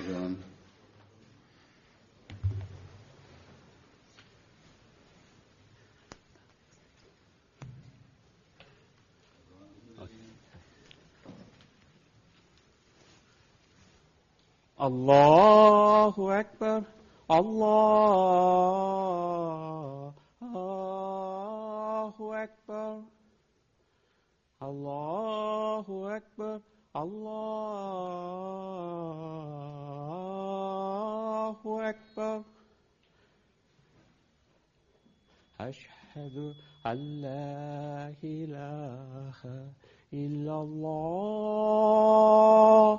John. الله أكبر الله أكبر الله أكبر الله أكبر أشهد أن لا إله إلا الله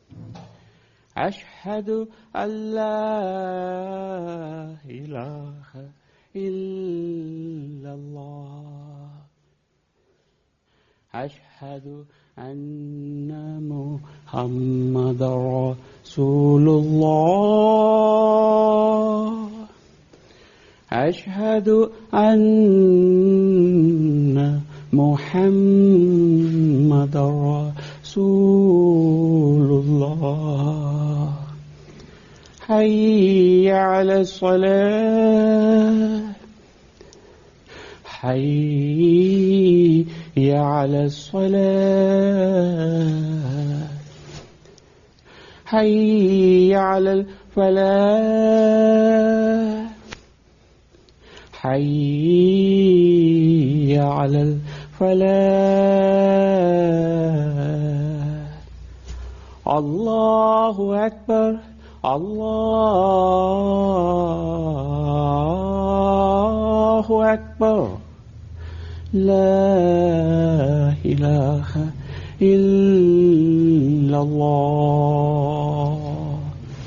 أشهد أن لا إله إلا الله أشهد أن محمد رسول الله أشهد أن محمد رسول الله حي على الصلاة حي على الصلاة حي على الفلاح حي على الفلاح الله أكبر الله أكبر لا إله إلا الله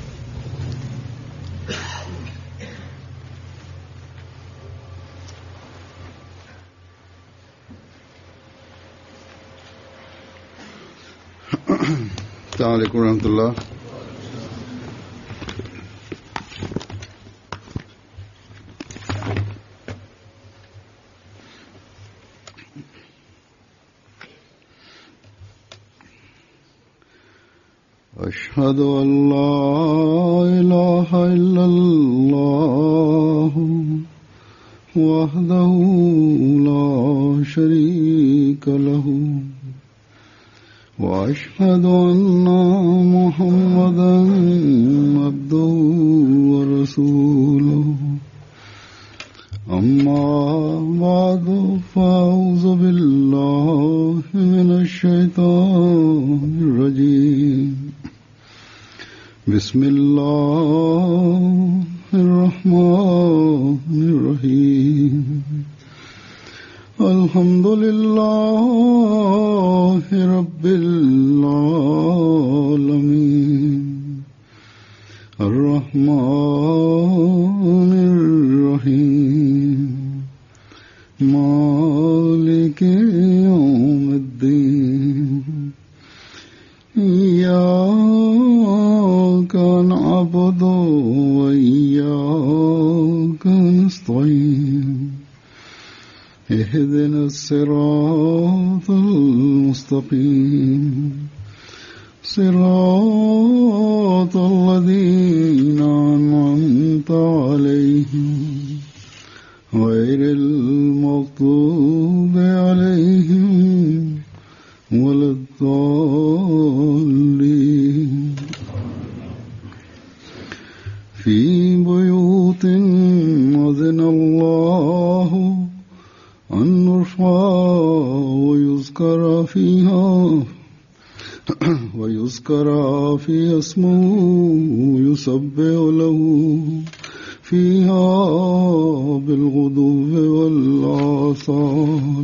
السلام عليكم ورحمة الله أشهد أن لا إله إلا الله وحده لا شريك له وأشهد أن محمدا عبده ورسوله أما بعد فأعوذ بالله من الشيطان الرجيم بسم الله الرحمن الرحيم الحمد لله رب العالمين الرحمن الرحيم مالك يوم الدين إياك نعبد وإياك نستعين اهدنا الصراط المستقيم صراط الذين أنعمت عليهم غير المغضوب عليهم ولا الضالين في بيوت أذن الله أن نرفع ويذكر فيها ويذكر في اسمه يسبح له فيها بالغدو والآصال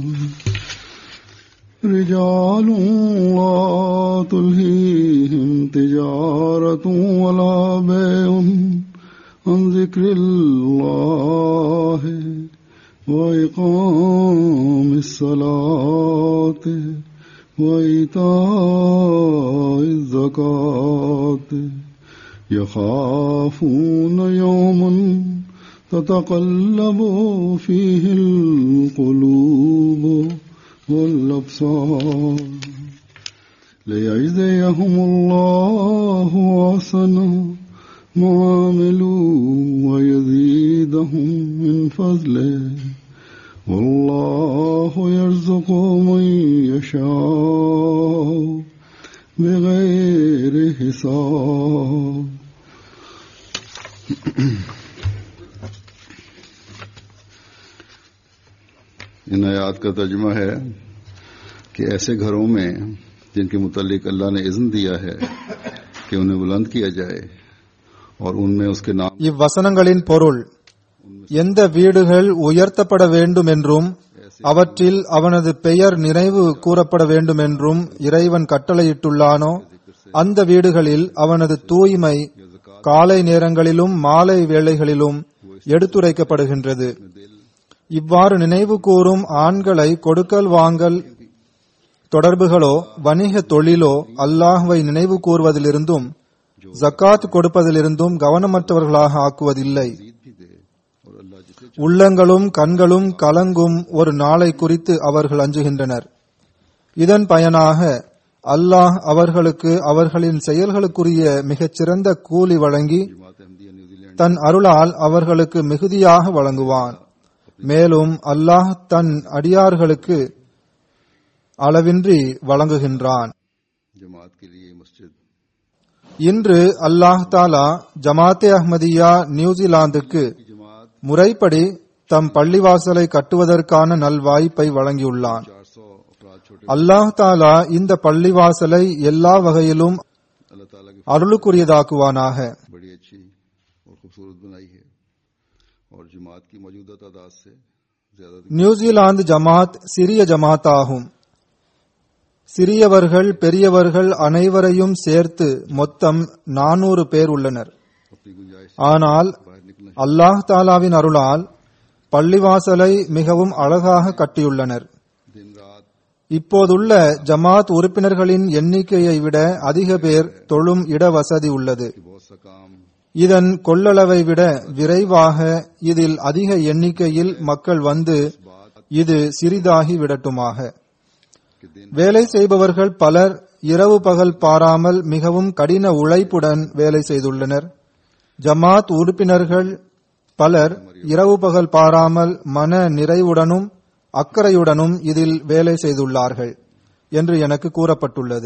رجال لا تلهيهم تجارة ولا بيع عن ذكر الله وإقام الصلاة وإيتاء الزكاة يخافون يوما تتقلب فيه القلوب والأبصار ليجزيهم الله أحسن ما عملوا ويزيدهم من فضله والله يرزق من يشاء بغير حساب इन आयात का तर्जमा है कि ऐसे घरों में जिनके मुतलिक अल्लाह ने इज़्न दिया है कि उन्हें बुलंद किया जाए और उनमें उसके नाम இவ்வசனங்களின் பொருள் எந்த வீடுகள் உயர்த்தப்பட வேண்டும் என்றும் அவற்றில் அவனது பெயர் நினைவு கூறப்பட வேண்டும் என்றும் இறைவன் கட்டளையிட்டுள்ளானோ அந்த வீடுகளில் அவனது தூய்மை காலை நேரங்களிலும் மாலை வேளைகளிலும் எடுத்துரைக்கப்படுகின்றது இவ்வாறு நினைவு கூறும் ஆண்களை கொடுக்கல் வாங்கல் தொடர்புகளோ வணிக தொழிலோ அல்லாஹ்வை நினைவு கூறுவதிலிருந்தும் ஜக்காத் கொடுப்பதிலிருந்தும் கவனமற்றவர்களாக ஆக்குவதில்லை உள்ளங்களும் கண்களும் கலங்கும் ஒரு நாளை குறித்து அவர்கள் அஞ்சுகின்றனர் இதன் பயனாக அல்லாஹ் அவர்களுக்கு அவர்களின் செயல்களுக்குரிய மிகச்சிறந்த கூலி வழங்கி தன் அருளால் அவர்களுக்கு மிகுதியாக வழங்குவான் மேலும் அல்லாஹ் தன் அடியார்களுக்கு அளவின்றி வழங்குகின்றான் जमात के लिए मस्जिद இன்று அல்லாஹ் தாலா ஜமாத்தே அஹ்மதியா நியூசிலாந்துக்கு முறைப்படி தம் பள்ளிவாசலை கட்டுவதற்கான நல்வாய்ப்பை வழங்கியுள்ளான் चार सौ अफराद छोटे அல்லாஹ் தாலா இந்த பள்ளிவாசலை எல்லா வகையிலும் अल्लाह ताला की அருளுக்குரியதாக்குவானாக बड़ी अच्छी और खूबसूरत बनाई है और जमात की मौजूदा तादाद से ज्यादा நியூசிலாந்து ஜமாத் சிறிய ஜமாத் ஆகும் சிறியவர்கள் பெரியவர்கள் அனைவரையும் சேர்த்து மொத்தம் நானூறு பேர் உள்ளனர் अपनी गुंजाइश ஆனால் बाहर निकलना அல்லாஹ் தாலாவின் அருளால் பள்ளிவாசலை மிகவும் அழகாக கட்டியுள்ளனர் दिन रात இப்போதுள்ள ஜமாத் உறுப்பினர்களின் எண்ணிக்கையை விட அதிக பேர் தொழும் இட வசதி உள்ளது कि बहुत सा काम இதன் கொள்ளளவை விட விரைவாக இதில் அதிக எண்ணிக்கையில் மக்கள் வந்து இது சிறிதாகி விடட்டுமாக के दिन வேலை செய்பவர்கள் பலர் இரவு பகல் பாராமல் மிகவும் கடின உழைப்புடன் வேலை செய்துள்ளனர் ஜமாத் உறுப்பினர்கள் பலர் இரவு பகல் பாராமல் மன நிறைவுடனும் அக்கறையுடனும் இதில் வேலை செய்துள்ளார்கள் என்று எனக்கு கூறப்பட்டுள்ளது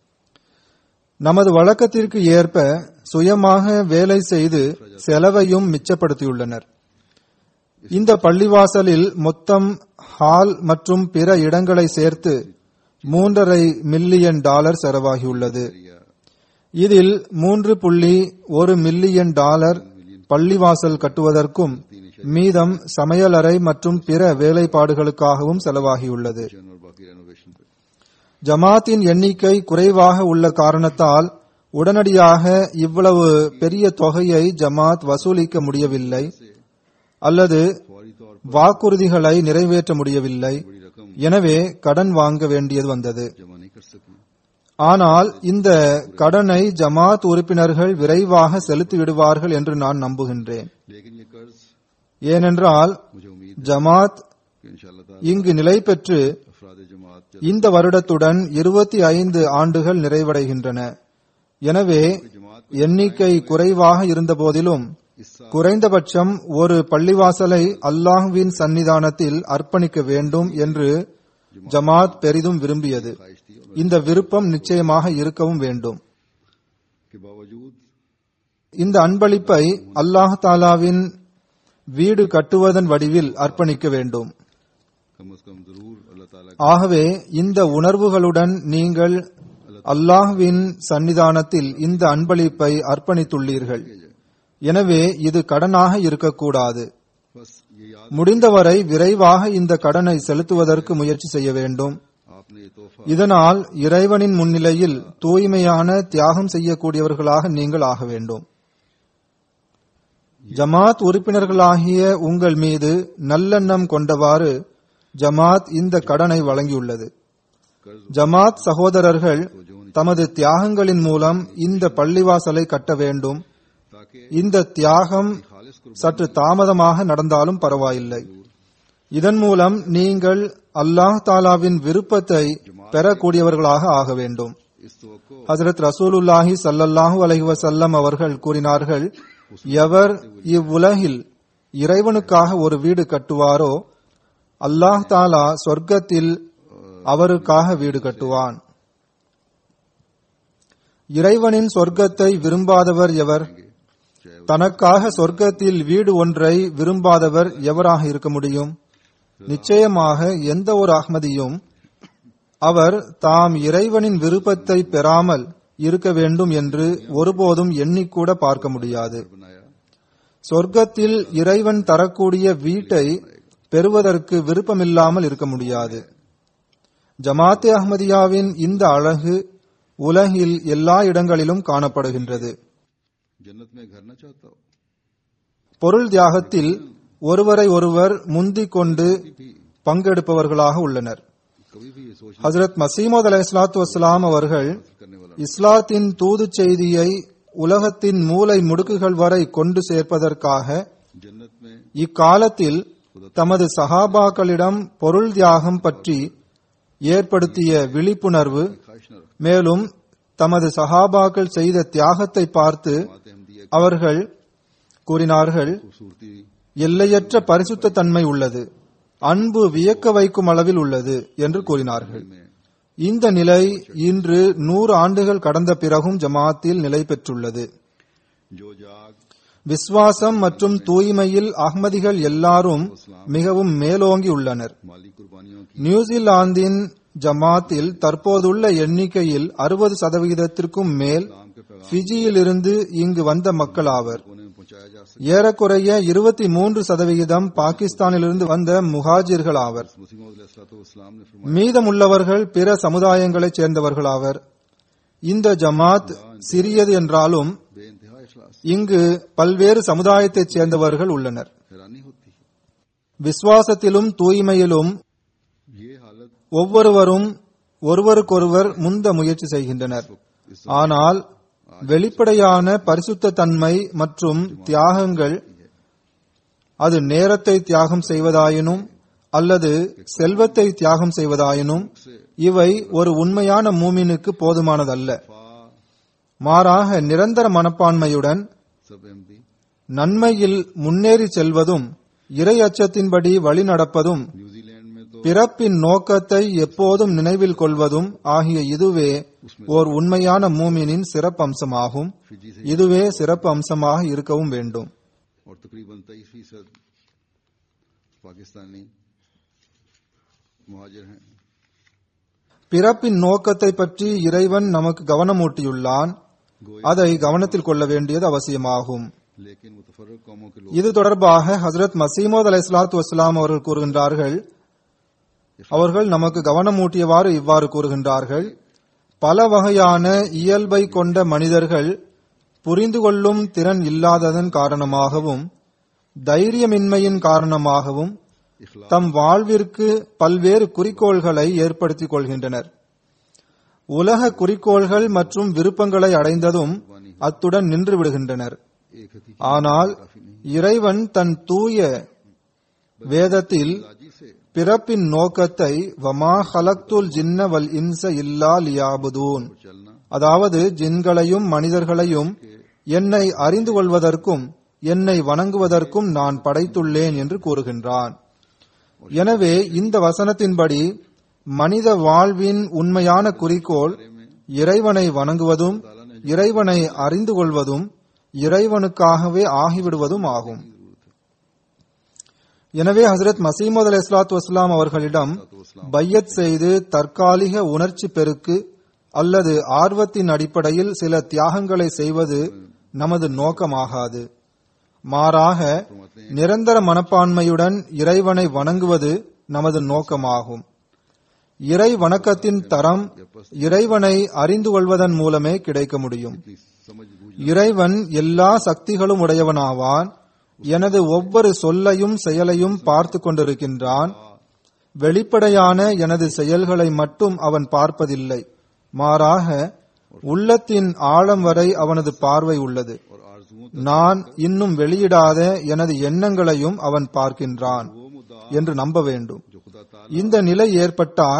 நமது வழக்கத்திற்கு ஏற்ப சுயமாக வேலை செய்து செலவையும் மிச்சப்படுத்தியுள்ளனர் இந்த பள்ளிவாசலில் மொத்தம் ஹால் மற்றும் பிற இடங்களை சேர்த்து மூன்றரை மில்லியன் டாலர் செலவாகியுள்ளது இதில் மூன்று புள்ளி ஒரு மில்லியன் டாலர் பள்ளிவாசல் கட்டுவதற்கும் மீதம் சமையலறை மற்றும் பிற வேலைப்பாடுகளுக்காகவும் செலவாகியுள்ளது और बाकी रेनोवेशन पे ஜமாத்தின் எண்ணிக்கை குறைவாக உள்ள காரணத்தால் உடனடியாக இவ்வளவு பெரிய தொகையை ஜமாத் வசூலிக்க முடியவில்லை அல்லது फौरी तौर வாக்குறுதிகளை நிறைவேற்ற முடியவில்லை எனவே கடன் வாங்க வேண்டியது வந்தது पर जमा नहीं कर सकी ஆனால் இந்த கடனை ஜமாத் உறுப்பினர்கள் விரைவாக செலுத்தி விடுவார்கள் என்று நான் நம்புகின்றேன் लेकिन ये कर्ज ஏனென்றால் मुझे उम्मीद ஜமாத் कि इंशाल्लाह ताला இங்கு நிலை பெற்று अफराद जमात இந்த வருடத்துடன் இருபத்தி ஐந்து ஆண்டுகள் நிறைவடைகின்றன எனவே எண்ணிக்கை குறைவாக இருந்த போதிலும் குறைந்தபட்சம் ஒரு பள்ளிவாசலை அல்லாஹ்வின் சன்னிதானத்தில் அர்ப்பணிக்க வேண்டும் என்று ஜமாத் பெரிதும் விரும்பியது இந்த விருப்பம் நிச்சயமாக இருக்கவும் வேண்டும் के बावजूद இந்த அன்பளிப்பை அல்லாஹ் தாலாவின் வீடு கட்டுவதன் வடிவில் அர்ப்பணிக்க வேண்டும் कम अज कम जरूर अल्लाह ताला ஆகவே இந்த உணர்வுகளுடன் நீங்கள் அல்லாஹ்வின் சன்னிதானத்தில் இந்த அன்பளிப்பை அர்ப்பணித்துள்ளீர்கள் எனவே இது கடனாக இருக்கக்கூடாது बस ये याद முடிந்தவரை விரைவாக இந்த கடனை செலுத்துவதற்கு முயற்சி செய்ய வேண்டும் आपने ये तोहफा இதனால் இறைவனின் முன்னிலையில் தூய்மையான தியாகம் செய்யக்கூடியவர்களாக நீங்கள் ஆக வேண்டும் ஜமாத் உறுப்பினர்களாகிய உங்கள் மீது நல்லெண்ணம் கொண்டவாறு ஜமாத் இந்த கடனை வழங்கியுள்ளது ஜமாத் சகோதரர்கள் தமது தியாகங்களின் மூலம் இந்த பள்ளிவாசலை கட்ட வேண்டும் ताकि இந்த தியாகம் சற்று தாமதமாக நடந்தாலும் பரவாயில்லை இதன் மூலம் நீங்கள் அல்லாஹ் தாலாவின் விருப்பத்தை பெறக்கூடியவர்களாக ஆக வேண்டும் इस तवक्को ஹசரத் ரசூலுல்லாஹி ஸல்லல்லாஹு அலைஹி வஸல்லம் அவர்கள் கூறினார்கள் எவர் இவ்வுலகில் இறைவனுக்காக ஒரு வீடு கட்டுவாரோ அல்லாஹ் தாலா சொர்க்கத்தில் அவருக்காக வீடு கட்டுவான் இறைவனின் சொர்க்கத்தை விரும்பாதவர் எவர் தனக்காக சொர்க்கத்தில் வீடு ஒன்றை விரும்பாதவர் எவராக இருக்க முடியும் நிச்சயமாக எந்த ஒரு அஹ்மதியும் அவர் தாம் இறைவனின் விருப்பத்தை பெறாமல் இருக்க வேண்டும் என்று ஒருபோதும் எண்ணிக்கூட பார்க்க முடியாது बनाया சொர்க்கத்தில் இறைவன் தரக்கூடிய வீட்டை பெறுவதற்கு விருப்பமில்லாமல் இருக்க முடியாது ஜமாத்தே அஹ்மதியாவின் இந்த அழகு உலகில் எல்லா இடங்களிலும் காணப்படுகின்றது जन्नत में घर न चाहता हो பொருள் தியாகத்தில் ஒருவரை ஒருவர் முந்திக் கொண்டு பங்கெடுப்பவர்களாக உள்ளனர் कभी भी ये सोच ஹசரத் மசீமது அலை இஸ்லாத்து வஸ்லாம் அவர்கள் करने वाला இஸ்லாத்தின் தூது செய்தியை உலகத்தின் மூலை முடுக்குகள் வரை கொண்டு சேர்ப்பதற்காக जन्नत में இக்காலத்தில் தமது சஹாபாக்களிடம் பொருள் தியாகம் பற்றி ஏற்படுத்திய விழிப்புணர்வு ख्वाहिश न रख மேலும் தமது சஹாபாக்கள் செய்த தியாகத்தை பார்த்து पाते हम दिया அவர்கள் கூறினார்கள் खूबसूरती எல்லையற்ற பரிசுத்த தன்மை உள்ளது அன்பு வியக்க வைக்கும் அளவில் உள்ளது என்று கூறினார்கள் में இந்த நிலை இன்று நூறு ஆண்டுகள் கடந்த பிறகும் ஜமாத்தில் நிலை பெற்றுள்ளது जो जाग விஸ்வாசம் மற்றும் தூய்மையில் அஹ்மதிகள் எல்லாரும் மிகவும் மேலோங்கி உள்ளனர் माली कुर्बानियों की நியூசிலாந்தின் ஜமாத்தில் தற்போதுள்ள எண்ணிக்கையில் அறுபது சதவிகிதத்திற்கும் மேல் नाम के पैगाम ஃபிஜியிலிருந்து இங்கு वந்த மக்கள் ஆவர் कोने में पहुंचाया जा सके ஏறக்குறைய இருபத்தி மூன்று சதவிகிதம் பாகிஸ்தானிலிருந்து வந்த முஹாஜிர்கள் ஆவர் मुस्लिम इस्लाम ने फरमाया மீதமுள்ளவர்கள் பிற சமுதாயங்களைச் சேர்ந்தவர்கள் ஆவர் இந்த ஜமாத் சிறியது என்றாலும் बेइंतहा इखलास இங்கு பல்வேறு சமுதாயத்தைச் சேர்ந்தவர்கள் உள்ளனர் हैरानी होती है விசுவாசத்திலும் தூய்மையிலும் ये हालत ஒவ்வொருவரும் ஒருவருக்கொருவர் முந்த முயற்சி செய்கின்றனர் इस ஆனால் வெளிப்படையான பரிசுத்த தன்மை மற்றும் தியாகங்கள் அது நேரத்தை தியாகம் செய்வதாயினும் அல்லது செல்வத்தை தியாகம் செய்வதாயினும் இவை ஒரு உண்மையான மூமினுக்கு போதுமானதல்ல फा மாறாக நிரந்தர மனப்பான்மையுடன் सब एमपी நன்மையில் முன்னேறி செல்வதும் இறை அச்சத்தின்படி வழி நடப்பதும் न्यूजीलैंड में तो பிறப்பின் நோக்கத்தை எப்போதும் நினைவில் கொள்வதும் ஆகிய இதுவே ஓர் உண்மையான மூமினின் சிறப்பம்சமாகும் फिजी से இதுவே சிறப்பு அம்சமாக இருக்கவும் வேண்டும் और तकरीबन तेईस फीसद पाकिस्तानी मुहाजिर हैं பிறப்பின் நோக்கத்தை பற்றி இறைவன் நமக்கு கவனமூட்டியுள்ளான் அதை கவனத்தில் கொள்ள வேண்டியது அவசியமாகும் लेकिन मुतफरक कौमों के लोग இது தொடர்பாக ஹசரத் மசீமோத் அலை சலாத்து வஸ்லாம் அவர்கள் கூறுகின்றார்கள் அவர்கள் நமக்கு கவனமூட்டியவாறு இவ்வாறு கூறுகின்றார்கள் பல வகையான இயல்பை கொண்ட மனிதர்கள் புரிந்து கொள்ளும் திறன் இல்லாததன் காரணமாகவும் தைரியமின்மையின் காரணமாகவும் इखलास தம் வாழ்விற்கு பல்வேறு குறிக்கோள்களை ஏற்படுத்திக் கொள்கின்றனர் உலக குறிக்கோள்கள் மற்றும் விருப்பங்களை அடைந்ததும் அத்துடன் நின்று விடுகின்றனர் एक हकीकी ஆனால் இறைவன் தன் தூய வேதத்தில் राजी से பிறப்பின் நோக்கத்தை வமா ஹலக்துல் ஜின்ன வல் இன்ச இல்லா லியாபுதூன் चलना அதாவது ஜின்களையும் மனிதர்களையும் என்னை அறிந்து கொள்வதற்கும் என்னை வணங்குவதற்கும் நான் படைத்துள்ளேன் என்று கூறுகின்றான் எனவே இந்த வசனத்தின்படி மனித வாழ்வின் உண்மையான குறிக்கோள் இறைவனை வணங்குவதும் இறைவனை அறிந்து கொள்வதும் இறைவனுக்காகவே ஆகிவிடுவதும் ஆகும் எனவே ஹசரத் மசீமது அலி இஸ்லாத்து வஸ்லாம் அவர்களிடம் பையத் செய்து தற்காலிக உணர்ச்சி பெருக்கு அல்லது ஆர்வத்தின் அடிப்படையில் சில தியாகங்களை செய்வது நமது நோக்கமாகாது மாறாக நிரந்தர மனப்பான்மையுடன் இறைவனை வணங்குவது நமது நோக்கமாகும் இறை வணக்கத்தின் தரம் இறைவனை அறிந்து கொள்வதன் மூலமே கிடைக்க முடியும் इतनी समझ बूझ இறைவன் எல்லா சக்திகளும் உடையவனாவான் எனது ஒவ்வொரு சொல்லையும் செயலையும் பார்த்து கொண்டிருக்கின்றான் வெளிப்படையான எனது செயல்களை மட்டும் அவன் பார்ப்பதில்லை மாறாக உள்ளத்தின் ஆழம் வரை அவனது பார்வை உள்ளது और आरजुओं நான் இன்னும் வெளியிடாத எனது எண்ணங்களையும் அவன் பார்க்கின்றான் वो मुद्दा என்று நம்ப வேண்டும் जो खुदा ताला இந்த நிலை ஏற்பட்டால் अपने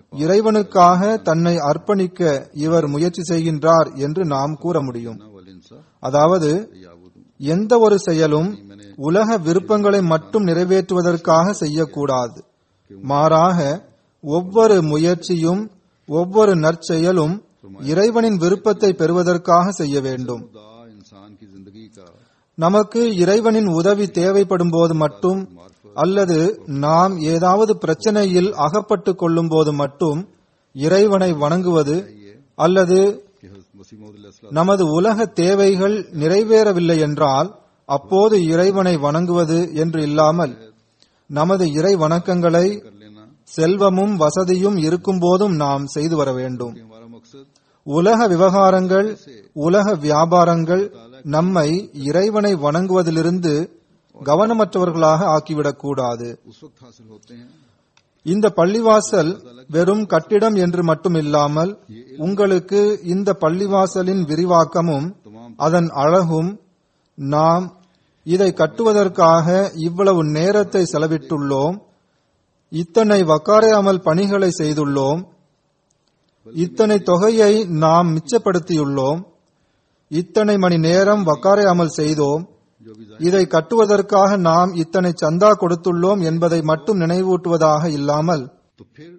இறைவனுக்காக தன்னை அர்ப்பணிக்க இவர் முயற்சி செய்கின்றார் என்று நாம் கூற முடியும் वल इंसाफ அதாவது याबुदू எந்த ஒரு செயலும் உலக விருப்பங்களை மட்டும் நிறைவேற்றுவதற்காக செய்யக்கூடாது மாறாக ஒவ்வொரு முயற்சியும் ஒவ்வொரு நற்செயலும் இறைவனின் விருப்பத்தை பெறுவதற்காக செய்ய வேண்டும் खुदा इंसान की जिंदगी का நமக்கு இறைவனின் உதவி தேவைப்படும் போது மட்டும் அல்லது நாம் ஏதாவது பிரச்சனையில் அகப்பட்டு கொள்ளும் போது மட்டும் இறைவனை வணங்குவது அல்லது कि हज़रत मसीह मौद நமது உலக தேவைகள் நிறைவேறவில்லை என்றால் அப்போது இறைவனை வணங்குவது என்று இல்லாமல் நமது இறை வணக்கங்களை कर लेना செல்வமும் வசதியும் இருக்கும் போதும் நாம் செய்து வர வேண்டும் कि हमारा मकसद உலக விவகாரங்கள் உலக வியாபாரங்கள் நம்மை இறைவனை வணங்குவதிலிருந்து கவனமற்றவர்களாக ஆக்கிவிடக் கூடாது उस वक्त हासिल होते हैं இந்த பள்ளிவாசல் வெறும் கட்டிடம் என்று மட்டும் இல்லாமல் உங்களுக்கு இந்த பள்ளிவாசலின் விரிவாக்கமும் அதன் அழகும் நாம் இதை கட்டுவதற்காக இவ்வளவு நேரத்தை செலவிட்டுள்ளோம் இத்தனை வக்காரை அமல் பணிகளை செய்துள்ளோம் இத்தனை தொகையை நாம் மிச்சப்படுத்தியுள்ளோம் இத்தனை மணி நேரம் வக்காரை அமல் செய்தோம் जो भी இதை கட்டுவதற்காக நாம் இத்தனை சந்தா கொடுத்துள்ளோம் என்பதை மட்டும் நினைவூட்டுவதாக இல்லாமல் तो फिर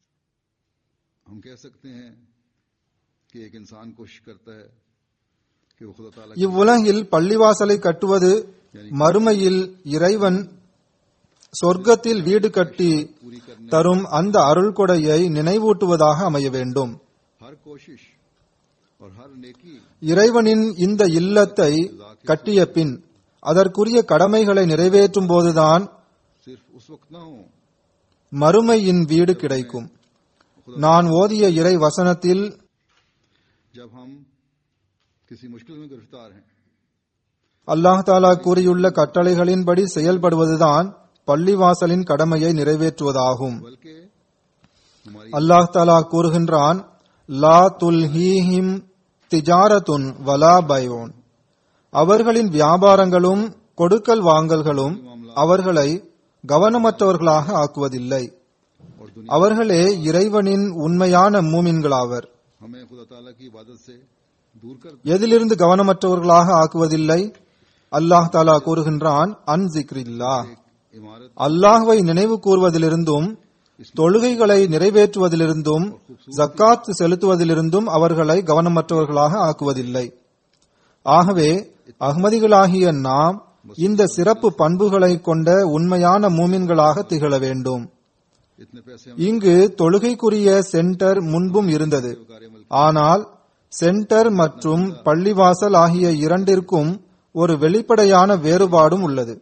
हम कह सकते हैं कि एक इंसान कोशिश करता है कि वो खुदा ताला இவ்வுலகில் பள்ளிவாசலை கட்டுவது மறுமையில் இறைவன் சொர்க்கத்தில் வீடு கட்டி தரும் அந்த அருள் கொடையை நினைவூட்டுவதாக அமைய வேண்டும் हर कोशिश और हर नेकी இறைவனின் இந்த இல்லத்தை கட்டிய பின் அதற்குரிய கடமைகளை நிறைவேற்றும் போதுதான் सिर्फ उस वक्त ना हो மறுமையின் வீடு கிடைக்கும் நான் ஓதிய இறை வசனத்தில் जब हम किसी मुश्किल में गिरफ्तार हैं அல்லாஹ் தாலா கூறியுள்ள கட்டளைகளின்படி செயல்படுவதுதான் பள்ளிவாசலின் கடமையை நிறைவேற்றுவதாகும் बल्कि हमारी அல்லாஹ் தாலா கூறுகின்றான் லா துல்ஹீஹிம் திஜாரத்துன் வலா பயோன் அவர்களின் வியாபாரங்களும் கொடுக்கல் வாங்கல்களும் அவர்களை கவனமற்றவர்களாக ஆக்குவதில்லை और दुनिया அவர்களே இறைவனின் உண்மையான மூமின்களாவர் हमें खुदा ताला की इबादत से दूर कर எதிலிருந்து கவனமற்றவர்களாக ஆக்குவதில்லை அல்லாஹ் தாலா கூறுகின்றான் அன் ஜிக்ரில்லா इमारत அல்லாஹ்வை நினைவு கூறுவதிலிருந்தும் தொழுகைகளை நிறைவேற்றுவதிலிருந்தும் ஜக்காத் செலுத்துவதிலிருந்தும் அவர்களை கவனமற்றவர்களாக ஆக்குவதில்லை ஆகவே அகமதிகளாகிய நாம் இந்த சிறப்பு பண்புகளை கொண்ட உண்மையான மூமின்களாக திகழ வேண்டும் इतने पैसे हम இங்கு தொழுகைக்குரிய சென்டர் முன்பும் இருந்தது ஆனால் சென்டர் மற்றும் பள்ளிவாசல் ஆகிய இரண்டிற்கும் ஒரு வெளிப்படையான வேறுபாடும் உள்ளது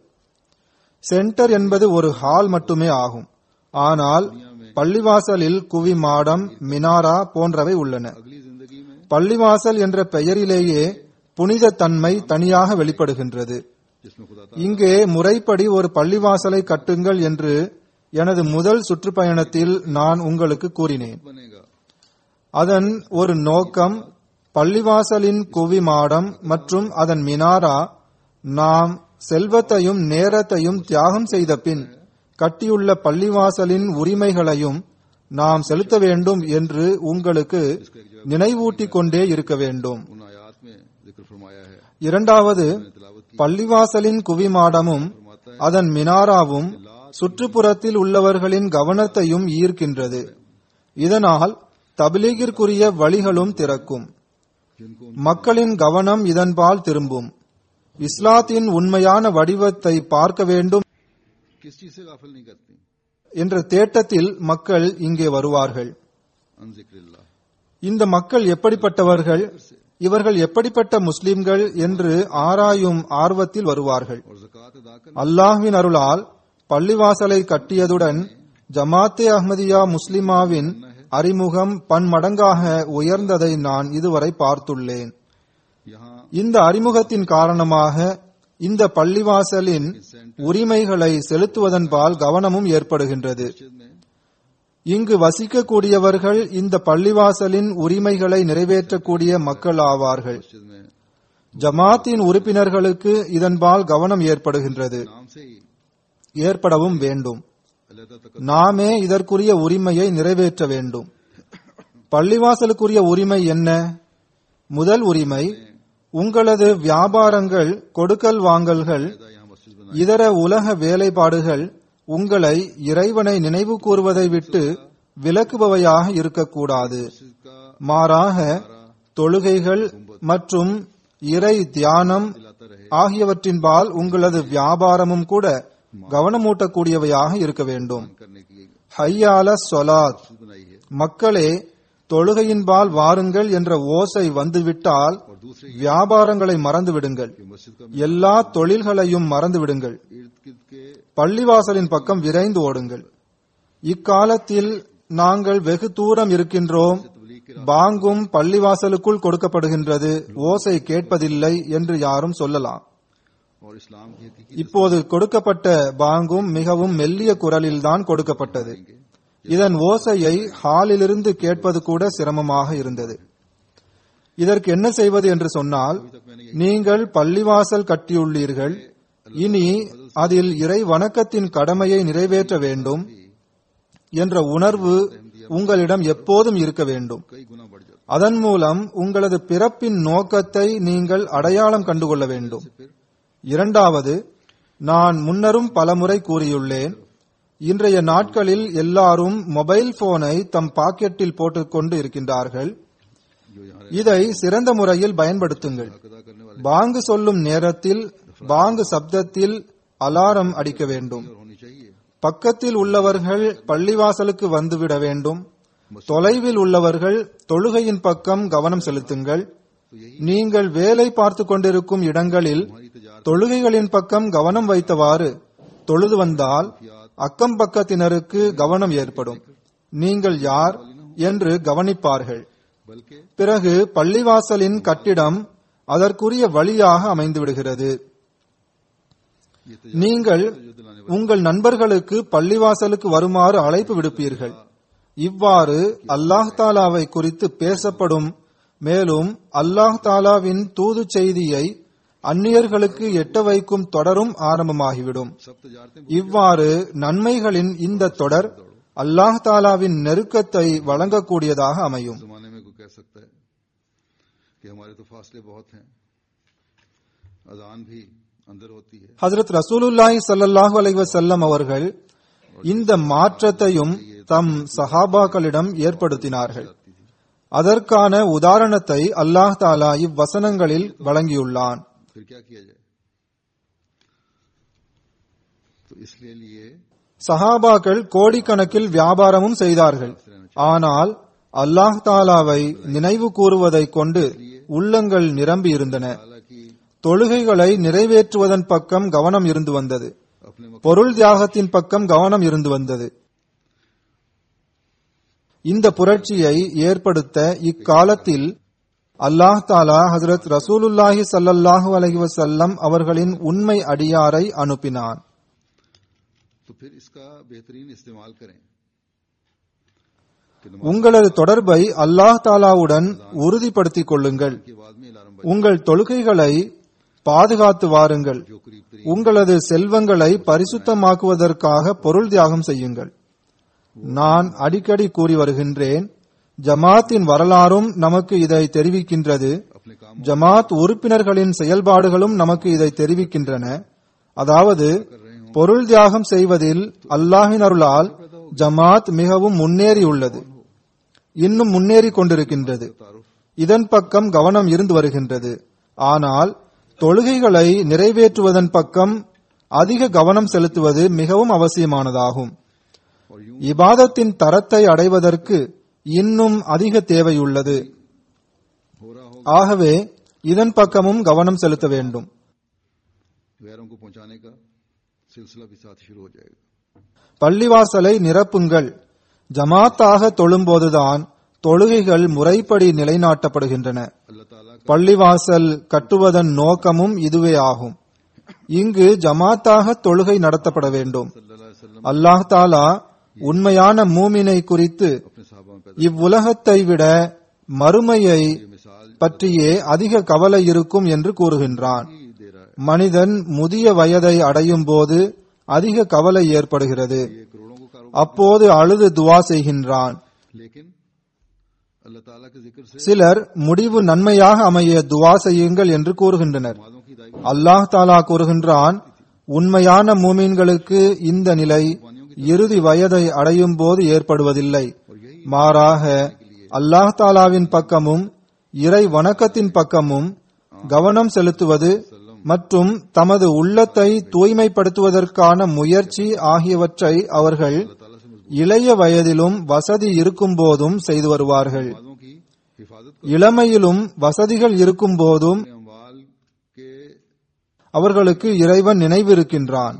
சென்டர் என்பது ஒரு ஹால் மட்டுமே ஆகும் ஆனால் பள்ளிவாசலில் குவி மாடம் மினாரா போன்றவை உள்ளன अगली जिंदगी में பள்ளிவாசல் என்ற பெயரிலேயே புனித தன்மை தனியாக வெளிப்படுகின்றது जिसमें खुदा இங்கே முறைப்படி ஒரு பள்ளிவாசலை கட்டுங்கள் என்று எனது முதல் சுற்றுப்பயணத்தில் நான் உங்களுக்கு கூறினேன் बनेगा அதன் ஒரு நோக்கம் பள்ளிவாசலின் குவி மாடம் மற்றும் அதன் மினாரா நாம் செல்வத்தையும் நேரத்தையும் தியாகம் செய்த பின் கட்டியுள்ள பள்ளிவாசலின் உரிமைகளையும் நாம் செலுத்த வேண்டும் என்று உங்களுக்கு நினைவூட்டிக் கொண்டே இருக்க வேண்டும் उन आयात में जिक्र फरमाया है இரண்டாவது तिलावत की பள்ளிவாசலின் குவிமாடமும் அதன் மினாராவும் சுற்றுப்புறத்தில் உள்ளவர்களின் கவனத்தையும் ஈர்க்கின்றது இதனால் தபிலீகிற்குரிய வழிகளும் திறக்கும் जिनको மக்களின் கவனம் இதன்பால் திரும்பும் இஸ்லாத்தின் உண்மையான வடிவத்தை பார்க்க வேண்டும் किस चीज से गाफिल नहीं करती என்ற தேட்டத்தில் மக்கள் இங்கே வருவார்கள் अन जिक्रिल्लाह இந்த மக்கள் எப்படிப்பட்டவர்கள் இவர்கள் எப்படிப்பட்ட முஸ்லிம்கள் என்று ஆராயும் ஆர்வத்தில் வருவார்கள் और जक़ात अदा करना அல்லாஹ்வின் அருளால் பள்ளிவாசலை கட்டியதுடன் ஜமாத்தே அஹ்மதியா முஸ்லிமாவின் அறிமுகம் பன்மடங்காக உயர்ந்ததை நான் இதுவரை பார்த்துள்ளேன் यहाँ இந்த அறிமுகத்தின் காரணமாக இந்த பள்ளிவாசலின் உரிமைகளை செலுத்துவதன்பால் கவனமும் ஏற்படுகின்றது मस्जिद में இங்கு வசிக்கக்கூடியவர்கள் இந்த பள்ளிவாசலின் உரிமைகளை நிறைவேற்றக்கூடிய மக்கள் ஆவார்கள் मस्जिद में ஜமாத்தின் உறுப்பினர்களுக்கு இதன்பால் கவனம் ஏற்படுகின்றது नाम से ही ஏற்படவும் வேண்டும் अल्लाह तक நாமே இதற்குரிய உரிமையை நிறைவேற்ற வேண்டும் பள்ளிவாசலுக்குரிய உரிமை என்ன முதல் உரிமை உங்களது வியாபாரங்கள் கொடுக்கல் வாங்கல்கள் यहाँ मस्जिद बना இதர உலக வேலைப்பாடுகள் உங்களை இறைவனை நினைவு கூறுவதை விட்டு விலக்குபவையாக இருக்கக்கூடாது मस्जिद का மாறாக தொழுகைகள் மற்றும் இறை தியானம் दिलाता रहे ஆகியவற்றின்பால் உங்களது வியாபாரமும் கூட கவனமூட்டக்கூடியவையாக இருக்க வேண்டும் करने की ஹையால சொலாத் मस्जिद बनाई है மக்களே தொழுகையின்பால் வாருங்கள் என்ற ஓசை வந்துவிட்டால் और दूसरे வியாபாரங்களை மறந்து விடுங்கள் ये मस्जिद का எல்லா தொழில்களையும் மறந்து விடுங்கள் इर्द गिर्द के பள்ளிவாசலின் பக்கம் விரைந்து ஓடுங்கள் இக்காலத்தில் நாங்கள் வெகு தூரம் இருக்கின்றோம் பாங்கும் பள்ளிவாசலுக்குள் கொடுக்கப்படுகின்றது ஓசை கேட்பதில்லை என்று யாரும் சொல்லலாம் और इस्लाम की हकीकी இப்போது கொடுக்கப்பட்ட பாங்கும் மிகவும் மெல்லிய குரலில்தான் கொடுக்கப்பட்டது இதன் ஓசையை ஹாலிலிருந்து கேட்பது கூட சிரமமாக இருந்தது இதற்கு என்ன செய்வது என்று சொன்னால் நீங்கள் பள்ளிவாசல் கட்டியுள்ளீர்கள் இனி அதில் இறை வணக்கத்தின் கடமையை நிறைவேற்ற வேண்டும் என்ற உணர்வு உங்களிடம் எப்போதும் இருக்க வேண்டும் कई गुना बढ़ जाता அதன் மூலம் உங்களது பிறப்பின் நோக்கத்தை நீங்கள் அடையாளம் கண்டுகொள்ள வேண்டும் இரண்டாவது நான் முன்னரும் பலமுறை கூறியுள்ளேன் இன்றைய நாட்களில் எல்லாரும் மொபைல் போனை தம் பாக்கெட்டில் போட்டுக்கொண்டு இருக்கின்றார்கள் जो यहाँ இதை சிறந்த முறையில் பயன்படுத்துங்கள் अदा करने वाले பாங்கு சொல்லும் நேரத்தில் பாங்கு சப்தத்தில் அலாரம் அடிக்க வேண்டும் और होनी चाहिए பக்கத்தில் உள்ளவர்கள் பள்ளிவாசலுக்கு வந்துவிட வேண்டும் தொலைவில் உள்ளவர்கள் தொழுகையின் பக்கம் கவனம் செலுத்துங்கள் நீங்கள் வேலை பார்த்து கொண்டிருக்கும் இடங்களில் தொழுகைகளின் பக்கம் கவனம் வைத்தவாறு தொழுது வந்தால் அக்கம் பக்கத்தினருக்கு கவனம் ஏற்படும் நீங்கள் யார் என்று கவனிப்பார்கள் बल्कि பிறகு பள்ளிவாசலின் கட்டிடம் அதற்குரிய வழியாக அமைந்து விடுகிறது ये நீங்கள் உங்கள் நண்பர்களுக்கு பள்ளிவாசலுக்கு வருமாறு அழைப்பு விடுப்பீர்கள் இவ்வாறு அல்லாஹ் தாலாவை குறித்து பேசப்படும் மேலும் அல்லாஹ் தாலாவின் தூது செய்தியை அந்நியர்களுக்கு எட்ட வைக்கும் தொடரும் ஆரம்பமாகிவிடும் सब तो जानते हैं இவ்வாறு நன்மைகளின் இந்த தொடர் அல்லாஹ் தாலாவின் நெருக்கத்தை வழங்கக்கூடியதாக அமையும் इस जमाने में कोई कह सकता है कि हमारे तो फासले बहुत हैं अजान भी अंदर होती है ஹஜரத் ரசூலுல்லாஹி ஸல்லல்லாஹு அலைஹி வஸல்லம் அவர்கள் இந்த மாற்றத்தையும் தம் சஹாபாக்களிடம் ஏற்படுத்தினார்கள் அதற்கான உதாரணத்தை அல்லாஹ் தாலா இவ்வசனங்களில் வழங்கியுள்ளான் फिर क्या किया जाए तो इसलिए लिए சஹாபாக்கள் கோடிக்கணக்கில் வியாபாரமும் செய்தார்கள் ஆனால் அல்லாஹ் தாலாவை நினைவு கூறுவதை கொண்டு உள்ளங்கள் நிரம்பி இருந்தன हालांकि தொழுகைகளை நிறைவேற்றுவதன் பக்கம் கவனம் இருந்து வந்தது अपने मक- பொருள் தியாகத்தின் பக்கம் கவனம் இருந்து வந்தது இந்த புரட்சியை ஏற்படுத்த இக்காலத்தில் அல்லாஹ் தாலா ஹஜரத் ரசூலுல்லாஹி ஸல்லல்லாஹு அலைஹி வஸல்லம் அவர்களின் உண்மை அடியாரை அனுப்பினான் तो फिर इसका बेहतरीन इस्तेमाल करें कि नमाज உங்களது தொடர்பை அல்லாஹ் தாலாவுடன் உறுதிப்படுத்திக் கொள்ளுங்கள் के बाद में अलार्म உங்கள் தொழுகைகளை பாதுகாத்து வாருங்கள் जो करीब करीब உங்களது செல்வங்களை பரிசுத்தமாக்குவதற்காக பொருள் தியாகம் செய்யுங்கள் நான் அடிக்கடி கூறி வருகின்றேன் ஜமாத்தின் வரலாறும் நமக்கு இதை தெரிவிக்கின்றது अपने काम ஜமாத் உறுப்பினர்களின் செயல்பாடுகளும் நமக்கு இதை தெரிவிக்கின்றன அதாவது பொருள் தியாகம் செய்வதில் அல்லாஹின் அருளால் ஜமாத் மிகவும் முன்னேறியுள்ளது இன்னும் முன்னேறி கொண்டிருக்கின்றது இதன் பக்கம் கவனம் இருந்து வருகின்றது ஆனால் தொழுகைகளை நிறைவேற்றுவதன் பக்கம் அதிக கவனம் செலுத்துவது மிகவும் அவசியமானதாகும் और यूं இபாதத்தின் தரத்தை அடைவதற்கு இன்னும் அதிக தேவையுள்ளது हो रहा हो ஆகவே இதன் பக்கமும் கவனம் செலுத்த வேண்டும் गैरों को पहुंचाने का सिलसिला भी साथ शुरू हो जाएगा பள்ளிவாசலை நிரப்புங்கள் ஜமாத்தாக தொழும்போதுதான் தொழுகைகள் முறைப்படி நிலைநாட்டப்படுகின்றன अल्लाह ताला का பள்ளிவாசல் கட்டுவதன் நோக்கமும் இதுவே ஆகும் இங்கு ஜமாத்தாக தொழுகை நடத்தப்பட வேண்டும் सल्लल्लाहु अलैहि वसल्लम அல்லாஹ் தாலா உண்மையான மூமினை குறித்து अपने साहबा में पैदा இவ்வுலகத்தை விட மறுமையை ये मिसाल பற்றியே அதிக கவலை இருக்கும் என்று கூறுகின்றான் ही दे रहा है மனிதன் முதிய வயதை அடையும் போது அதிக கவலை ஏற்படுகிறது ये करोड़ों को அப்போது அழுது துவா செய்கின்றான் लेकिन अल्लाह ताला के जिक्र से சிலர் முடிவு நன்மையாக அமைய துவா செய்யுங்கள் என்று கூறுகின்றனர் नमाजों की अदायगी அல்லாஹ் தாலா கூறுகின்றான் உண்மையான மூமின்களுக்கு இந்த நிலை இறுதி வயதை அடையும் போது ஏற்படுவதில்லை மாறாக அல்லாஹ் தாலாவின் பக்கமும் இறை வணக்கத்தின் பக்கமும் கவனம் செலுத்துவது மற்றும் தமது உள்ளத்தை தூய்மைப்படுத்துவதற்கான முயற்சி ஆகியவற்றை அவர்கள் இளைய வயதிலும் வசதி இருக்கும் போதும் செய்து வருவார்கள் नमाजों की हिफाजत இளமையிலும் வசதிகள் இருக்கும் போதும் करने अमवाल के அவர்களுக்கு இறைவன் நினைவிருக்கின்றான்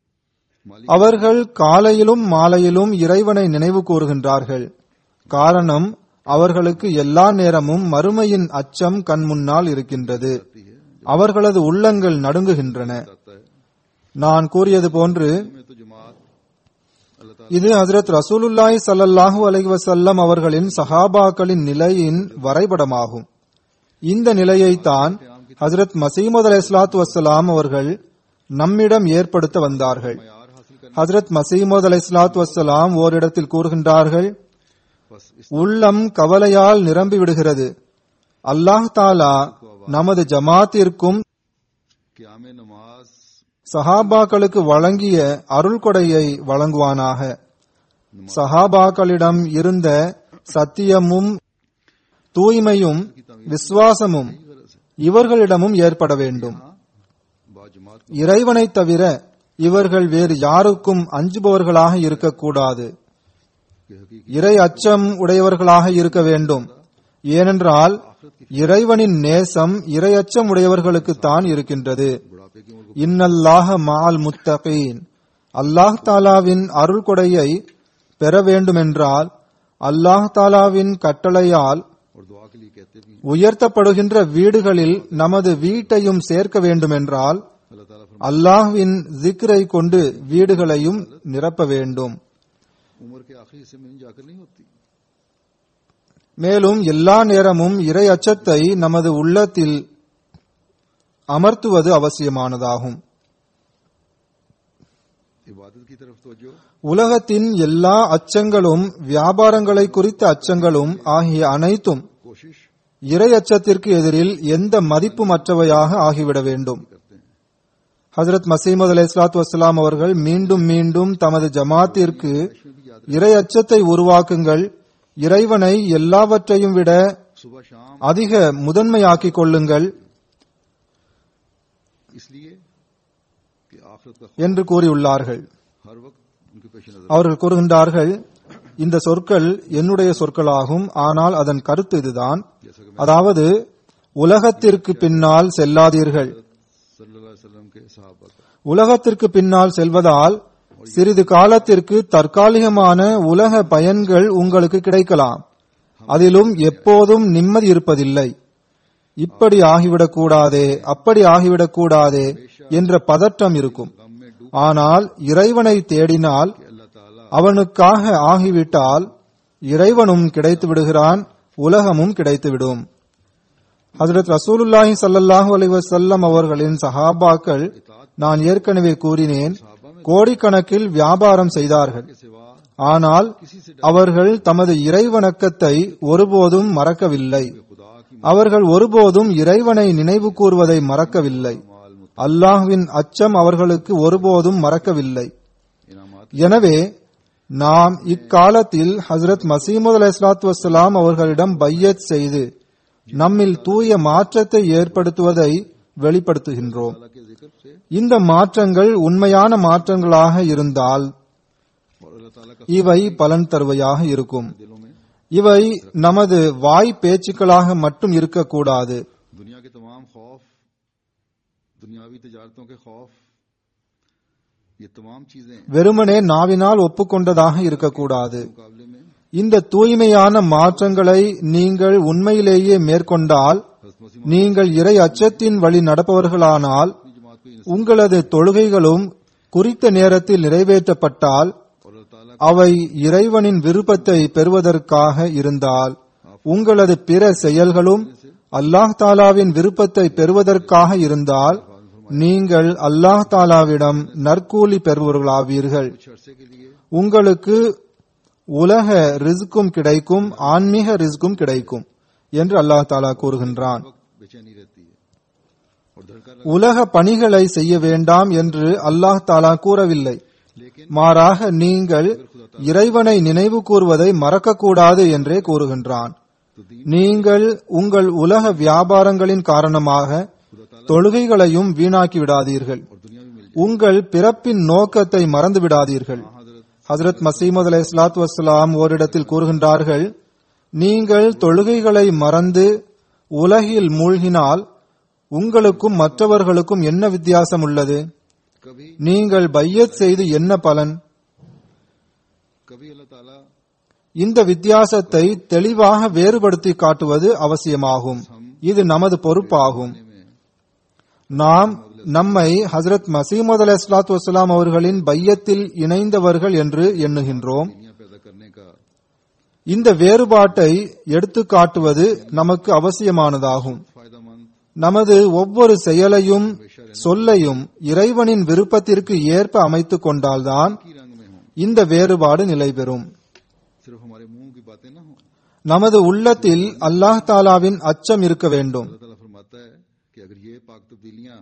அவர்கள் காலையிலும் மாலையிலும் இறைவனை நினைவு கூறுகின்றார்கள் காரணம் அவர்களுக்கு எல்லா நேரமும் மறுமையின் அச்சம் கண் முன்னால் இருக்கின்றது அவர்களது உள்ளங்கள் நடுங்குகின்றன आता है நான் கூறியது போன்று में तो जमात अल्लाह ताला இது ஹஜரத் ரசூலுல்லாஹி ஸல்லல்லாஹு அலைஹி வஸல்லம் அவர்களின் சஹாபாக்களின் நிலையின் வரைபடமாகும் இந்த நிலையைத்தான் ஹஜரத் மசீமது அலைஹிஸ்ஸலாத்து வஸ்ஸலாம் அவர்கள் நம்மிடம் ஏற்படுத்த வந்தார்கள் यार हासिल करने ஹஜரத் மசீமது அலைஹிஸ்ஸலாத்து வஸ்ஸலாம் ஓரிடத்தில் கூறுகின்றார்கள் बस इस உள்ளம் கவலையால் நிரம்பி விடுகிறது அல்லாஹ் தாலா நமது ஜமாத்திற்கும் क्याम नमाज சஹாபாக்களுக்கு வழங்கிய அருள் கொடையை வழங்குவானாக சஹாபாக்களிடம் இருந்த சத்தியமும் தூய்மையும் விசுவாசமும் இவர்களிடமும் ஏற்பட வேண்டும் बाजमात இறைவனைத் தவிர இவர்கள் வேறு யாருக்கும் அஞ்சுபவர்களாக இருக்கக்கூடாது के हकीकी இறை அச்சம் உடையவர்களாக இருக்க வேண்டும் ஏனென்றால் இறைவனின் நேசம் இறை அச்சம் உடையவர்களுக்குத்தான் இருக்கின்றது बुढ़ापे की उम्र இன்னல்லாஹ மால் முத்தகீன் அல்லாஹ் தாலாவின் அருள் கொடையை பெற வேண்டுமென்றால் அல்லாஹ் தாலாவின் கட்டளையால் और दुआ के लिए कहते भी உயர்த்தப்படுகின்ற வீடுகளில் நமது வீட்டையும் சேர்க்க வேண்டுமென்றால் अल्लाह ताला फरमा அல்லாஹ்வின் ஜிக்ரை கொண்டு வீடுகளையும் நிரப்ப வேண்டும் उम्र के आखिरी हिस्से में जाकर नहीं होती மேலும் எல்லா நேரமும் இறை அச்சத்தை நமது உள்ளத்தில் அமர்த்துவது அவசியமானதாகும் इबादत की तरफ तवज्जो உலகத்தின் எல்லா அச்சங்களும் வியாபாரங்களை குறித்த அச்சங்களும் ஆகிய அனைத்தும் कोशिश இறை அச்சத்திற்கு எதிரில் எந்த மதிப்புமற்றவையாக ஆகிவிட வேண்டும் करते हैं ஹஜரத் மசீமது அலை இஸ்லாத்து வசலாம் அவர்கள் மீண்டும் மீண்டும் தமது ஜமாத்திற்கு இறை அச்சத்தை உருவாக்குங்கள் இறைவனை எல்லாவற்றையும் விட सुबह शाम அதிக முதன்மையாக்கிக் கொள்ளுங்கள் इसलिए कि आखिरत का என்று கூறியுள்ளார்கள் हर वक्त उनके पेश नजर அவர்கள் கூறுகின்றார்கள் இந்த சொற்கள் என்னுடைய சொற்களாகும் ஆனால் அதன் கருத்து இதுதான் जैसा कि அதாவது உலகத்திற்கு பின்னால் செல்லாதீர்கள் सल्लल्लाहु अलैहि वसल्लम के सहाबा का உலகத்திற்கு பின்னால் செல்வதால் சிறிது காலத்திற்கு தற்காலிகமான உலக பயன்கள் உங்களுக்கு கிடைக்கலாம் அதிலும் எப்போதும் நிம்மதி இருப்பதில்லை இப்படி ஆகிவிடக் கூடாதே அப்படி ஆகிவிடக் கூடாதே என்ற பதற்றம் இருக்கும் गम में डूब ஆனால் இறைவனை தேடினால் के अल्लाह ताला அவனுக்காக ஆகிவிட்டால் இறைவனும் கிடைத்து விடுகிறான் உலகமும் கிடைத்துவிடும் ஹஜரத் ரசூலுல்லாஹி ஸல்லல்லாஹு அலைஹி வஸல்லம் அவர்களின் சஹாபாக்கள் நான் ஏற்கனவே கூறினேன் கோடிக்கணக்கில் வியாபாரம் செய்தார்கள் के सिवा ஆனால் அவர்கள் தமது இறைவணக்கத்தை ஒருபோதும் மறக்கவில்லை खुदा की அவர்கள் ஒருபோதும் இறைவனை நினைவு கூறுவதை மறக்கவில்லை माल मुत அல்லாஹ்வின் அச்சம் அவர்களுக்கு ஒருபோதும் மறக்கவில்லை इनामात எனவே நாம் இக்காலத்தில் ஹசரத் மசீமுத் அலை இஸ்லாத்து வசலாம் அவர்களிடம் பையத் செய்து நம்மில் தூய மாற்றத்தை ஏற்படுத்துவதை வெளிப்படுத்துகின்றோம் ताला के जिक्र से இந்த மாற்றங்கள் உண்மையான மாற்றங்களாக இருந்தால் और अल्लाह ताला का இவை பலன் தருவையாக இருக்கும் दिलों में இவை நமது வாய் பேச்சுக்களாக மட்டும் இருக்கக்கூடாது दुनिया के तमाम खौफ दुनियावी तजारतों के खौफ ये तमाम चीजें வெறுமனே நாவினால் ஒப்புக்கொண்டதாக இருக்கக்கூடாது मुकाबले में இந்த தூய்மையான மாற்றங்களை நீங்கள் உண்மையிலேயே மேற்கொண்டால் हजरत मसीह நீங்கள் இறை அச்சத்தின் வழி நடப்பவர்களானால் की जमात को इन- உங்களது தொழுகைகளும் குறித்த நேரத்தில் நிறைவேற்றப்பட்டால் और अल्लाह ताला அவை இறைவனின் விருப்பத்தை பெறுவதற்காக இருந்தால் உங்களது பிற செயல்களும் அல்லாஹ் தாலாவின் விருப்பத்தை பெறுவதற்காக இருந்தால் நீங்கள் அல்லாஹ் தாலாவிடம் நற்கூலி பெறுபவர்களாவீர்கள் कुछ अरसे के लिए உங்களுக்கு உலக ரிஸ்கும் கிடைக்கும் ஆன்மீக ரிஸ்கும் கிடைக்கும் என்று அல்லாஹ் தாலா கூறுகின்றான் बेचैनी रहती है और धड़का உலக பணிகளை செய்ய வேண்டாம் என்று அல்லாஹ் தாலா கூறவில்லை மாறாக நீங்கள் இறைவனை நினைவு கூறுவதை மறக்கக்கூடாது என்றே கூறுகின்றான் நீங்கள் உங்கள் உலக வியாபாரங்களின் காரணமாக தொழுகைகளையும் வீணாக்கி விடாதீர்கள் உங்கள் பிறப்பின் நோக்கத்தை மறந்து விடாதீர்கள் ஹசரத் மசீமது அலை இஸ்லாத்து வஸ்லாம் ஓரிடத்தில் கூறுகின்றார்கள் நீங்கள் தொழுகைகளை மறந்து உலகில் மூழ்கினால் உங்களுக்கும் மற்றவர்களுக்கும் என்ன வித்தியாசம் உள்ளது कभी நீங்கள் பையத் செய்து என்ன பலன் कभी अल्लाह ताला இந்த வித்தியாசத்தை தெளிவாக வேறுபடுத்தி காட்டுவது அவசியமாகும் இது நமது பொறுப்பாகும் நாம் நம்மை ஹசரத் மசீமது அலி இஸ்லாத்து வசலாம் அவர்களின் பையத்தில் இணைந்தவர்கள் என்று எண்ணுகின்றோம் दुनिया पैदा करने का இந்த வேறுபாட்டை எடுத்து காட்டுவது நமக்கு அவசியமானதாகும் फायदामंद நமது ஒவ்வொரு செயலையும் சொல்லையும் இறைவனின் விருப்பத்திற்கு ஏற்ப அமைத்துக் கொண்டால்தான் की रंग में हो இந்த வேறுபாடு நிலை பெறும் सिर्फ हमारे मुंह की बातें ना हो நமது உள்ளத்தில் அல்லாஹ் தாலாவின் அச்சம் இருக்க வேண்டும் अल्लाह ताला फरमाता है कि अगर ये पाक तब्दीलियां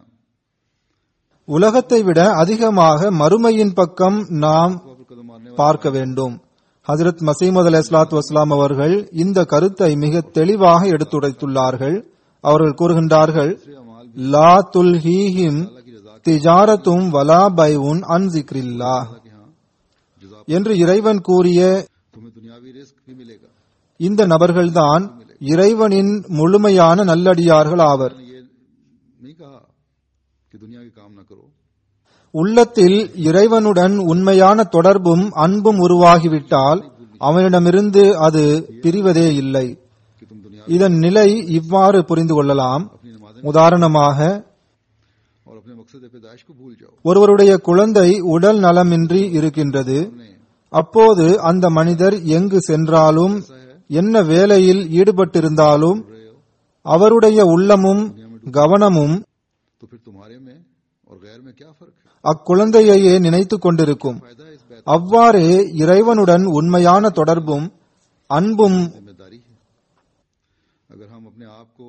உலகத்தை விட அதிகமாக மறுமையின் பக்கம் நாம் पर कदम मारने பார்க்க வேண்டும் ஹஜரத் மசீமது அலி இஸ்லாத்து வஸ்லாம் அவர்கள் இந்த கருத்தை மிக தெளிவாக எடுத்துரைத்துள்ளார்கள் அவர்கள் கூறுகின்றார்கள் லா துல்ஹீஹிம் திஜாரத்தும் வலா பைவுன் அன் ஜிக்ரில்லா के हाँ जजा என்று இறைவன் கூறிய तुम्हें दुनियावी रिस्क भी मिलेगा இந்த நபர்கள்தான் இறைவனின் முழுமையான நல்லடியார்கள் ஆவர் मैंने ये नहीं कहा कि दुनिया के काम ना करो உள்ளத்தில் இறைவனுடன் உண்மையான தொடர்பும் அன்பும் உருவாகிவிட்டால் அவனிடமிருந்து அது பிரிவதே இல்லை कि तुम दुनिया இதன் நிலை இவ்வாறு புரிந்து கொள்ளலாம் உதாரணமாக और अपने मकसद पैदाइश को भूल जाओ ஒருவருடைய குழந்தை உடல் நலமின்றி இருக்கின்றது அப்போது அந்த மனிதர் எங்கு சென்றாலும் என்ன வேலையில் ஈடுபட்டிருந்தாலும் அவருடைய உள்ளமும் கவனமும் तो फिर तुम्हारे में और गैर में क्या फर्क है அக்குழந்தையையே நினைத்துக் கொண்டிருக்கும் फायदा इस बात அவ்வாறே இறைவனுடன் உண்மையான தொடர்பும் அன்பும் जिम्मेदारी है अगर हम अपने आप को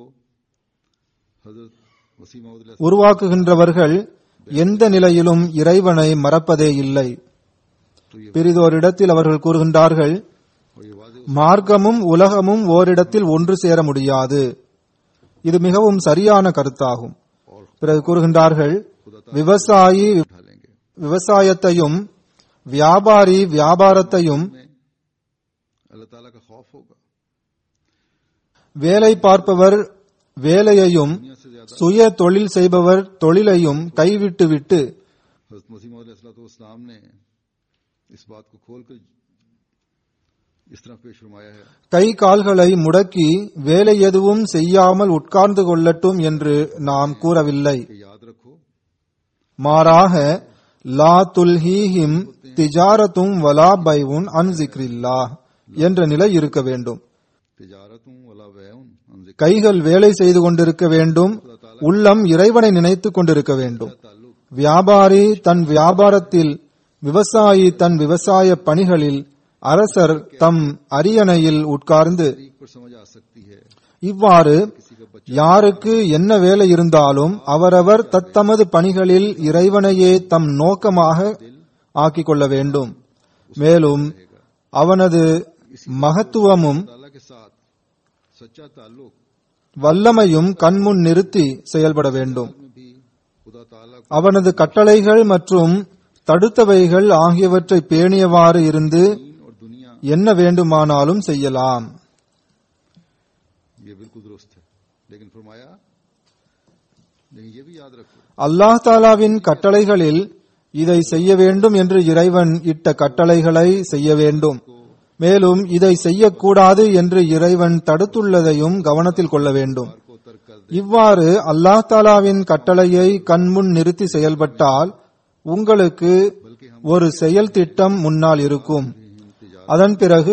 हजरत वसीम अहमद உருவாக்குகின்றவர்கள் எந்த நிலையிலும் இறைவனை மறப்பதே இல்லை பிறிதோரிடத்தில் அவர்கள் கூறுகின்றார்கள் और ये वादे மார்க்கமும் உலகமும் ஓரிடத்தில் ஒன்று சேர முடியாது இது மிகவும் சரியான கருத்தாகும் பிறகு கூறுகின்றார்கள் விவசாயி उठा लेंगे விவசாயத்தையும் வியாபாரி வியாபாரத்தையும் अल्लाह ताला का खौफ होगा வேலை பார்ப்பவர் வேலையையும் दुनिया से ज्यादा சுய தொழில் செய்பவர் தொழிலையும் கைவிட்டுவிட்டு हजरत मसीम इस्लाम ने इस बात को खोलकर इस तरह पेश फरमाया है கை கால்களை முடக்கி வேலை எதுவும் செய்யாமல் உட்கார்ந்து கொள்ளட்டும் என்று நாம் கூறவில்லை कि याद रखो மாறாக லா துல்ஹீஹிம் திஜாரத்தும் வலா பைவுன் அன் ஜிக்ரில்லா என்ற நிலை இருக்க வேண்டும் तिजारतों वला वैउन अन जिक्र கைகள் வேலை செய்து கொண்டிருக்க வேண்டும் உள்ளம் இறைவனை நினைத்துக் கொண்டிருக்க வேண்டும் வியாபாரி தன் வியாபாரத்தில் விவசாயி தன் விவசாய பணிகளில் அரசர் தம் அரியணையில் உட்கார்ந்து तरीक पर समझ आ सकती है இவ்வாறு யாருக்கு என்ன வேலை இருந்தாலும் அவரவர் தத்தமது பணிகளில் இறைவனையே தம் நோக்கமாக ஆக்கிக் கொள்ள வேண்டும் மேலும் அவனது மகத்துவமும் ताला के साथ सच्चा ताल्लुक வல்லமையும் கண்முன் நிறுத்தி செயல்பட வேண்டும் में भी खुदा ताला को அவனது கட்டளைகள் மற்றும் தடுத்தவைகள் ஆகியவற்றை பேணியவாறு இருந்து दीन और दुनिया என்ன வேண்டுமானாலும் செய்யலாம் ये बिल्कुल दुरुस्त है लेकिन फरमाया लेकिन ये भी याद रखो அல்லாஹ் தாலாவின் கட்டளைகளில் இதை செய்ய வேண்டும் என்று இறைவன் இட்ட கட்டளைகளை செய்ய வேண்டும் மேலும் இதை செய்யக்கூடாது என்று இறைவன் தடுத்துள்ளதையும் கவனத்தில் கொள்ள வேண்டும் को तर्क कर இவ்வாறு அல்லாஹ் தாலாவின் கட்டளையை கண்முன் நிறுத்தி செயல்பட்டால் உங்களுக்கு ஒரு செயல் திட்டம் முன்னால் இருக்கும் அதன் பிறகு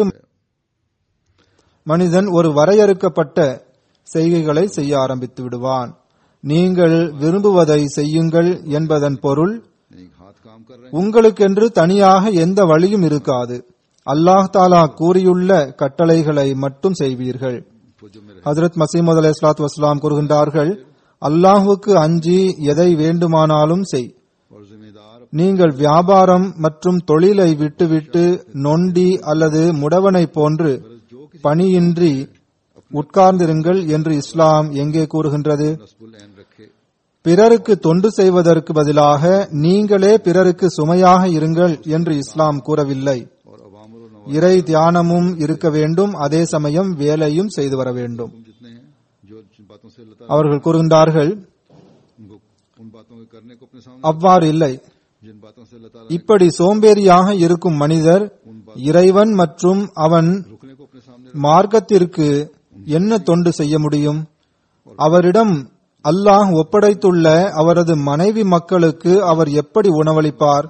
மனிதன் ஒரு வரையறுக்கப்பட்ட செய்கைகளை செய்ய ஆரம்பித்து விடுவான் நீங்கள் விரும்புவதை செய்யுங்கள் என்பதன் பொருள் नहीं हाथ काम कर रहे உங்களுக்கென்று தனியாக எந்த வழியும் இருக்காது அல்லாஹ் தாலா கூறியுள்ள கட்டளைகளை மட்டும் செய்வீர்கள் हैं फौजों में रहे ஹஜரத் மசீமது அலை சலாத்து வஸ்லாம் கூறுகின்றார்கள் அல்லாஹுக்கு அஞ்சி எதை வேண்டுமானாலும் செய் और जिम्मेदार நீங்கள் வியாபாரம் மற்றும் தொழிலை விட்டுவிட்டு நொண்டி அல்லது முடவனை போன்று பணியின்றி உட்கார்ந்திருங்கள் என்று இஸ்லாம் எங்கே கூறுகின்றது नस्बुल ऐन रखे பிறருக்கு தொண்டு செய்வதற்கு பதிலாக நீங்களே பிறருக்கு சுமையாக இருங்கள் என்று இஸ்லாம் கூறவில்லை और अवामर और இறை தியானமும் இருக்க வேண்டும் அதே சமயம் வேலையும் செய்து வர வேண்டும் नवाम जितने हैं जो जिन बातों से अल्लाह ताला அவர்கள் கூறுகின்றார்கள் उनको उन बातों को करने को अपने सामने அவ்வாறு இல்லை जिन बातों से अल्लाह ताला இப்படி சோம்பேறியாக இருக்கும் மனிதர் இறைவன் மற்றும் அவன் रुकने को अपने सामने மார்க்கத்திற்கு என்ன தொண்டு செய்ய முடியும் அவரிடம் அல்லாஹ் ஒப்படைத்துள்ள அவரது மனைவி மக்களுக்கு அவர் எப்படி உணவளிப்பார்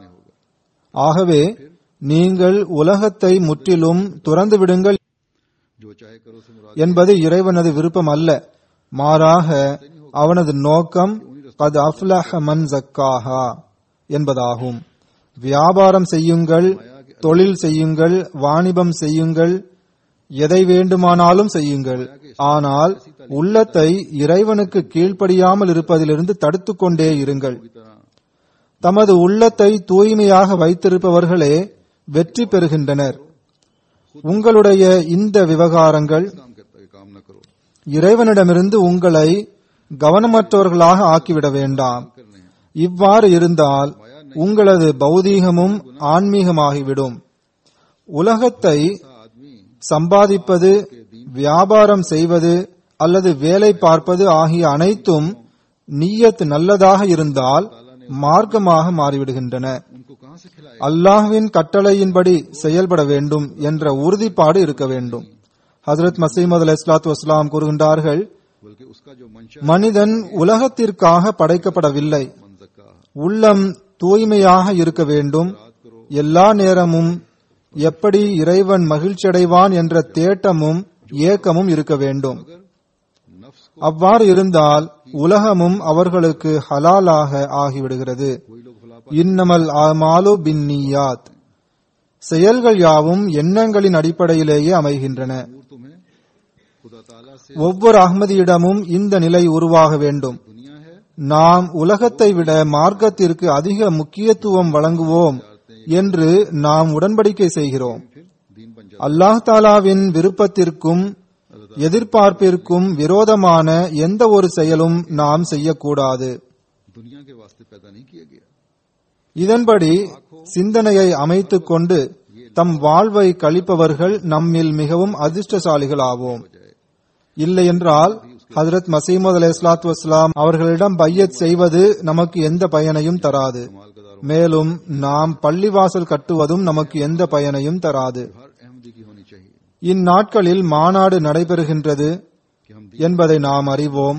ஆகவே நீங்கள் உலகத்தை முற்றிலும் துறந்து விடுங்கள் जो चाहे करो से मुराद என்பது இறைவனது விருப்பம் அல்ல மாறாக அவனது நோக்கம் கத் அஃப்லஹ மன் ஜக்காஹா என்பதாகும் வியாபாரம் செய்யுங்கள் தொழில் செய்யுங்கள் வாணிபம் செய்யுங்கள் எதை வேண்டுமானாலும் செய்யுங்கள் ஆனால் உள்ளத்தை இறைவனுக்கு கீழ்ப்படியாமல் இருப்பதிலிருந்து தடுத்துக் கொண்டே இருங்கள் की तरह தமது உள்ளத்தை தூய்மையாக வைத்திருப்பவர்களே வெற்றி பெறுகின்றனர் உங்களுடைய இந்த விவகாரங்கள் काम करता है काम न करो இறைவனிடமிருந்து உங்களை கவனமற்றவர்களாக ஆக்கிவிட வேண்டாம் करने हैं இவ்வாறு இருந்தால் உங்களது பௌதீகமும் ஆன்மீகமாகிவிடும் உலகத்தை ऐसा आदमी சம்பாதிப்பது வியாபாரம் செய்வது அல்லது வேலை பார்ப்பது ஆகிய அனைத்தும் நீயத் நல்லதாக இருந்தால் மார்க்கமாக மாறிவிடுகின்றன उनको कहां से खिलाए அல்லாஹ்வின் கட்டளையின்படி செயல்பட வேண்டும் என்ற உறுதிப்பாடு இருக்க வேண்டும் ஹஜரத் மசீமது அலி இஸ்லாத்து வஸ்லாம் கூறுகின்றார்கள் बल्कि उसका जो मंशा மனிதன் உலகத்திற்காக படைக்கப்படவில்லை मन जक्का உள்ளம் தூய்மையாக இருக்க வேண்டும் எல்லா நேரமும் எப்படி இறைவன் மகிழ்ச்சியடைவான் என்ற தேட்டமும் ஏக்கமும் இருக்க வேண்டும் नफ्स को அவ்வாறு இருந்தால் உலகமும் அவர்களுக்கு ஹலாலாக ஆகிவிடுகிறது कोई लोग भला இன்னமல் ஆமாலு பின் நீயாத் செயல்கள் யாவும் எண்ணங்களின் அடிப்படையிலேயே அமைகின்றன नूर तुम्हें खुदा ताला से ஒவ்வொரு அகமதியிடமும் இந்த நிலை உருவாக வேண்டும் दुनिया है நாம் உலகத்தை விட மார்க்கத்திற்கு அதிக முக்கியத்துவம் வழங்குவோம் என்று நாம் உடன்படிக்கை செய்கிறோம் फिर दीन बन जाता அல்லாஹ் தாலாவின் விருப்பத்திற்கும் எதிர்பார்ப்பிற்கும் விரோதமான எந்த ஒரு செயலும் நாம் செய்யக்கூடாது दुनिया के वास्ते पैदा नहीं किया गया இதன்படி சிந்தனையை அமைத்துக் கொண்டு தம் வாழ்வை கழிப்பவர்கள் நம்மில் மிகவும் அதிர்ஷ்டசாலிகள் ஆவோம் இல்லை என்றால் ஹஜரத் மசீமது அலை இஸ்லாத்து வஸ்லாம் அவர்களிடம் பையத் செய்வது நமக்கு எந்த பயனையும் தராது மேலும் நாம் பள்ளிவாசல் கட்டுவதும் நமக்கு எந்த பயனையும் தராது हर अहमदी की होनी चाहिए இந்நாட்களில் மாநாடு நடைபெறுகின்றது कि हम என்பதை நாம் அறிவோம்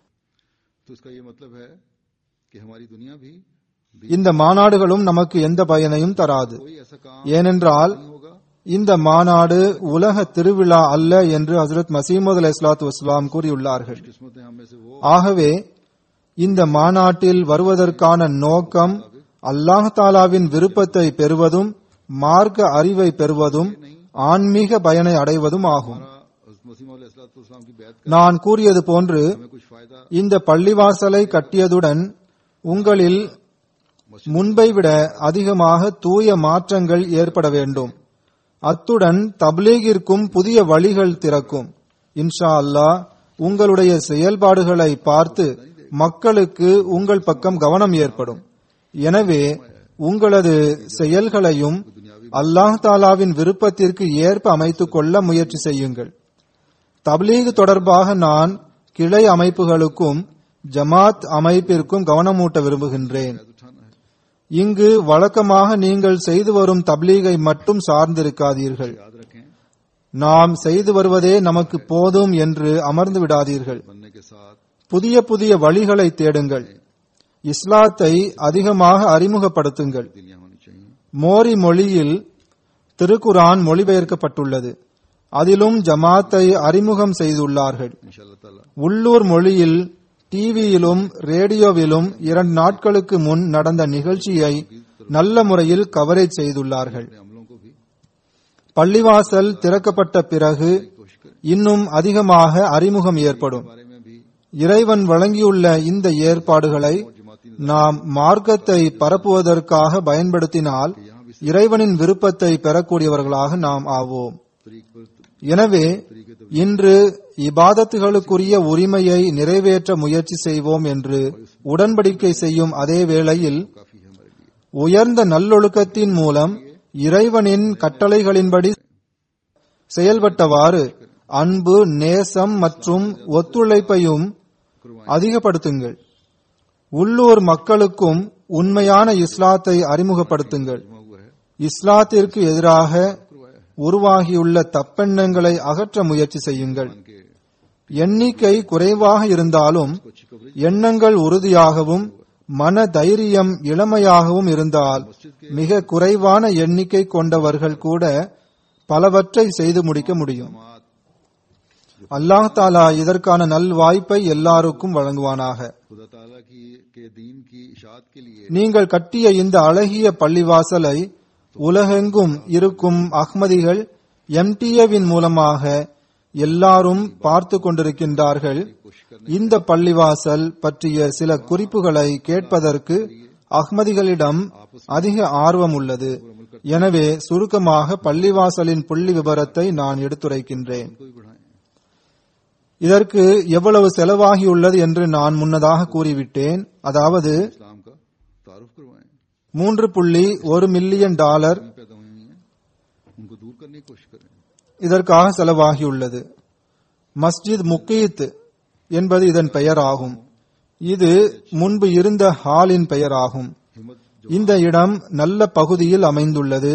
तो इसका ये मतलब है कि हमारी दुनिया भी இந்த மாநாடுகளும் நமக்கு எந்த பயனையும் தராது कोई ऐसा काम ஏனென்றால் नहीं होगा இந்த மாநாடு உலக திருவிழா அல்ல என்று ஹசரத் மசீமது அலை இஸ்லாத்து வஸ்லாம் கூறியுள்ளார்கள் किस्मत है हमें से वो ஆகவே இந்த மாநாட்டில் வருவதற்கான நோக்கம் அல்லாஹ் தாலாவின் விருப்பத்தை பெறுவதும் மார்க்க அறிவை பெறுவதும் ஆன்மீக பயனை அடைவதும் ஆகும் मसीम की बैत நான் கூறியது போன்று में कुछ फायदा இந்த பள்ளிவாசலை கட்டியதுடன் உங்களில் முன்பை விட அதிகமாக தூய மாற்றங்கள் ஏற்பட வேண்டும் அத்துடன் தப்லீகிற்கும் புதிய வழிகள் திறக்கும் இன்ஷா அல்லாஹ் உங்களுடைய செயல்பாடுகளை பார்த்து மக்களுக்கு உங்கள் பக்கம் கவனம் ஏற்படும் எனவே உங்களது செயல்களையும் அல்லாஹ் தாலாவின் விருப்பத்திற்கு ஏற்ப அமைத்துக் கொள்ள முயற்சி செய்யுங்கள் தப்லீக் தொடர்பாக நான் கிளை அமைப்புகளுக்கும் ஜமாத் அமைப்பிற்கும் கவனமூட்ட விரும்புகின்றேன் उठाना है இங்கு வழக்கமாக நீங்கள் செய்து வரும் தப்லீகை மட்டும் சார்ந்திருக்காதீர்கள் याद रखें நாம் செய்து வருவதே நமக்கு போதும் என்று அமர்ந்து விடாதீர்கள் बनने के साथ புதிய புதிய வழிகளை தேடுங்கள் இஸ்லாத்தை அதிகமாக அறிமுகப்படுத்துங்கள் दिलियां होनी चाहिए மோரி மொழியில் திருக்குரான் மொழிபெயர்க்கப்பட்டுள்ளது அதிலும் ஜமாத்தை அறிமுகம் செய்துள்ளார்கள் इंशाल्लाह ताला உள்ளூர் மொழியில் டிவியிலும் ரேடியோவிலும் இரண்டு நாட்களுக்கு முன் நடந்த நிகழ்ச்சியை நல்ல முறையில் கவரேஜ் செய்துள்ளார்கள் अपने अमलों को भी பள்ளிவாசல் திறக்கப்பட்ட பிறகு இன்னும் அதிகமாக அறிமுகம் ஏற்படும் बारे में भी இறைவன் வழங்கியுள்ள இந்த ஏற்பாடுகளை நாம் மார்க்கத்தை பரப்புவதற்காக பயன்படுத்தினால் இறைவனின் விருப்பத்தை பெறக்கூடியவர்களாக நாம் ஆவோம் तरीक पर எனவே இன்று இபாதத்துகளுக்குரிய உரிமையை நிறைவேற்ற முயற்சி செய்வோம் என்று உடன்படிக்கை செய்யும் அதே வேளையில் काफी है हमारे लिए உயர்ந்த நல்லொழுக்கத்தின் மூலம் இறைவனின் கட்டளைகளின்படி செயல்பட்டவாறு அன்பு நேசம் மற்றும் ஒத்துழைப்பையும் அதிகப்படுத்துங்கள் உள்ளூர் மக்களுக்கும் உண்மையான இஸ்லாத்தை அறிமுகப்படுத்துங்கள் हुआ है இஸ்லாத்திற்கு எதிராக உருவாகியுள்ள தப்பெண்ணங்களை அகற்ற முயற்சி செய்யுங்கள் के எண்ணிக்கை குறைவாக இருந்தாலும் எண்ணங்கள் உறுதியாகவும் மன தைரியம் இளமையாகவும் இருந்தால் மிக குறைவான எண்ணிக்கை கொண்டவர்கள் கூட பலவற்றை செய்து முடிக்க முடியும் அல்லாஹ் தாலா இதற்கான நல் வாய்ப்பை எல்லாருக்கும் வழங்குவானாக खुदा ताला की के दीन की इशात के लिए நீங்கள் கட்டிய இந்த அழகிய பள்ளிவாசலை உலகெங்கும் இருக்கும் அஹ்மதிகள் எம்டிஏவின் மூலமாக எல்லாரும் பார்த்து கொண்டிருக்கின்றார்கள் இந்த பள்ளிவாசல் பற்றிய சில குறிப்புகளை கேட்பதற்கு அஹ்மதிகளிடம் அதிக ஆர்வம் உள்ளது எனவே சுருக்கமாக பள்ளிவாசலின் புள்ளி விவரத்தை நான் எடுத்துரைக்கின்றேன் को भी बढ़ाएं இதற்கு எவ்வளவு செலவாகியுள்ளது என்று நான் முன்னதாக கூறிவிட்டேன் அதாவது इस्लाम का तारुफ करवाएं மூன்று புள்ளி ஒரு மில்லியன் டாலர் में पैदा हुई हैं उनको दूर करने की कोशिश करें இதற்காக செலவாகியுள்ளது மஸ்ஜித் முக்கீத் என்பது இதன் பெயராகும் இது முன்பு இருந்த ஹாலின் பெயராகும் हिम्मत இந்த இடம் நல்ல பகுதியில் அமைந்துள்ளது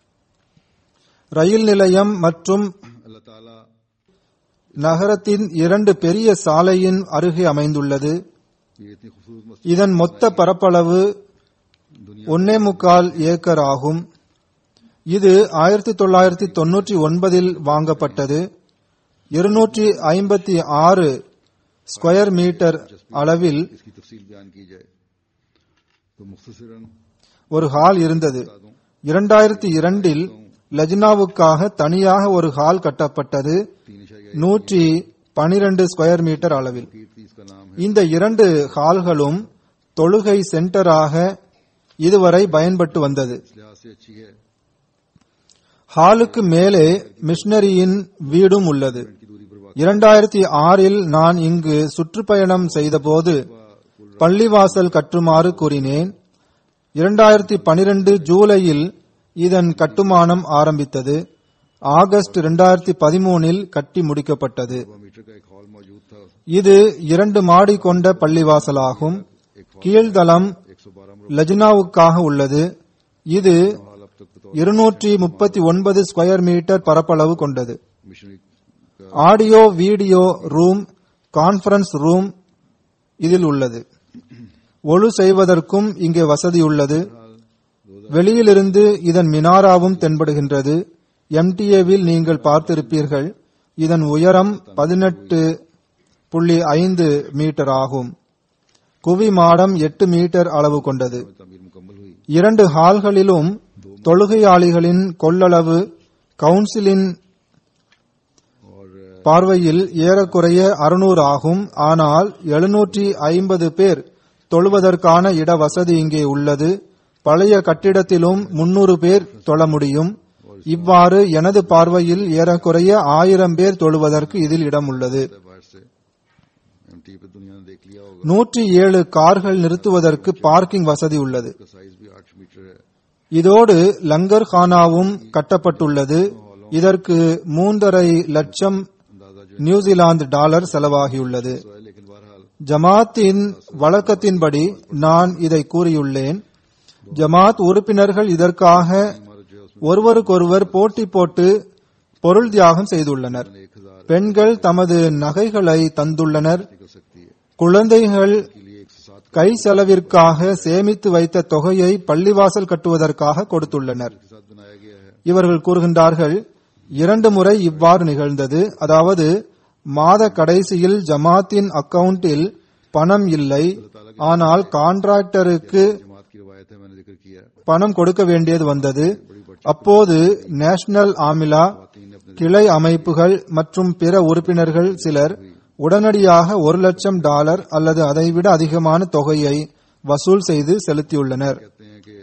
ரயில் நிலையம் மற்றும் अल्लाह ताला நகரத்தின் இரண்டு பெரிய சாலையின் அருகே அமைந்துள்ளது ये इतनी खूबसूरत मस्जिद இதன் மொத்த பரப்பளவு ஒன்னே முக்கால் ஏக்கர் ஆகும் இது ஆயிரத்தி தொள்ளாயிரத்தி தொன்னூற்றி ஒன்பதில் வாங்கப்பட்டது இருநூற்றி ஐம்பத்தி ஆறு ஸ்கொயர் மீட்டர் அளவில் इसकी तफसील बयान की जाए तो मुख्तसरन ஒரு ஹால் இருந்தது இரண்டாயிரத்தி இரண்டில் லஜ்னாவுக்காக தனியாக ஒரு ஹால் கட்டப்பட்டது तीन इशाया நூற்றி பனிரெண்டு ஸ்கொயர் மீட்டர் அளவில் कीर्ति इसका नाम है இந்த இரண்டு ஹால்களும் தொழுகை சென்டராக இதுவரை பயன்பட்டு வந்தது इस लिहाज से अच्छी है ஹாலுக்கு மேலே மிஷனரியின் வீடும் உள்ளது की दूरी पर वाक़ இரண்டாயிரத்தி ஆறில் நான் இங்கு சுற்றுப்பயணம் செய்தபோது பள்ளிவாசல் கட்டுமாறு கூறினேன் இரண்டாயிரத்தி பனிரெண்டு ஜூலையில் இதன் கட்டுமானம் ஆரம்பித்தது ஆகஸ்ட் இரண்டாயிரத்தி பதிமூனில் கட்டி முடிக்கப்பட்டது मीटर का एक हॉल मौजूद था இது இரண்டு மாடி கொண்ட பள்ளிவாசலாகும் கீழ்தளம் एक सौ बारह லஜ்னாவுக்காக உள்ளது இது हॉल अब तक बतौर இருநூற்றி முப்பத்தி ஒன்பது ஸ்கொயர் மீட்டர் பரப்பளவு கொண்டது मिशनरी का audio video room conference room இதில் உள்ளது ஒழு செய்வதற்கும் இங்கே வசதி உள்ளது வெளியிலிருந்து இதன் மினாராவும் தென்படுகின்றது எம்டிஏவில் நீங்கள் பார்த்திருப்பீர்கள் இதன் உயரம் பதினெட்டு புள்ளி ஐந்து மீட்டர் ஆகும் குவி மாடம் எட்டு மீட்டர் அளவு கொண்டது तमीर मुकम्मल हुई இரண்டு ஹால்களிலும் தொழுகையாளிகளின் கொள்ளளவு கவுன்சிலின் और பார்வையில் ஏறக்குறைய அறுநூறு ஆகும் ஆனால் எழுநூற்றி ஐம்பது பேர் தொழுவதற்கான இட வசதி இங்கே உள்ளது பழைய கட்டிடத்திலும் முன்னூறு பேர் தொழ முடியும் இவ்வாறு எனது பார்வையில் ஏறக்குறைய ஆயிரம் பேர் தொழுவதற்கு இதில் இடம் உள்ளது बाहर से एमटी पे दुनिया ने देख लिया होगा நூற்றி ஏழு கார்கள் நிறுத்துவதற்கு பார்க்கிங் வசதி உள்ளது इसका साइज भी आठ मीटर है இதோடு லங்கர் கானாவும் கட்டப்பட்டுள்ளது இதற்கு மூன்றரை லட்சம் अंदाजा जो நியூசிலாந்து டாலர் செலவாகியுள்ளது है लेकिन बहरहाल ஜமாத்தின் வழக்கத்தின்படி நான் இதை கூறியுள்ளேன் ஜமாத் உறுப்பினர்கள் இதற்காக हमारा जो है ஒருவருக்கொருவர் போட்டி போட்டு பொருள் தியாகம் செய்துள்ளனர் उसमें एक हजार பெண்கள் தமது நகைகளை தந்துள்ளனர் कर सकती है குழந்தைகள் के लिए एक सौ सात கை செலவிற்காக சேமித்து வைத்த தொகையை பள்ளிவாசல் கட்டுவதற்காக கொடுத்துள்ளனர் के साथ बनाया गया है இவர்கள் கூறுகின்றார்கள் இரண்டு முறை இவ்வாறு நிகழ்ந்தது அதாவது மாத கடைசியில் ஜமாத்தின் அக்கவுண்டில் பணம் இல்லை ஆனால் கான்ட்ராக்டருக்கு जमात की रवायत है मैंने जिक्र किया பணம் கொடுக்க வேண்டியது வந்தது அப்போது நேஷனல் ஆமிலா கிளை அமைப்புகள் மற்றும் பிற உறுப்பினர்கள் சிலர் உடனடியாக ஒரு லட்சம் டாலர் அல்லது அதைவிட அதிகமான தொகையை வசூல் செய்து செலுத்தியுள்ளனர் कहते हैं कि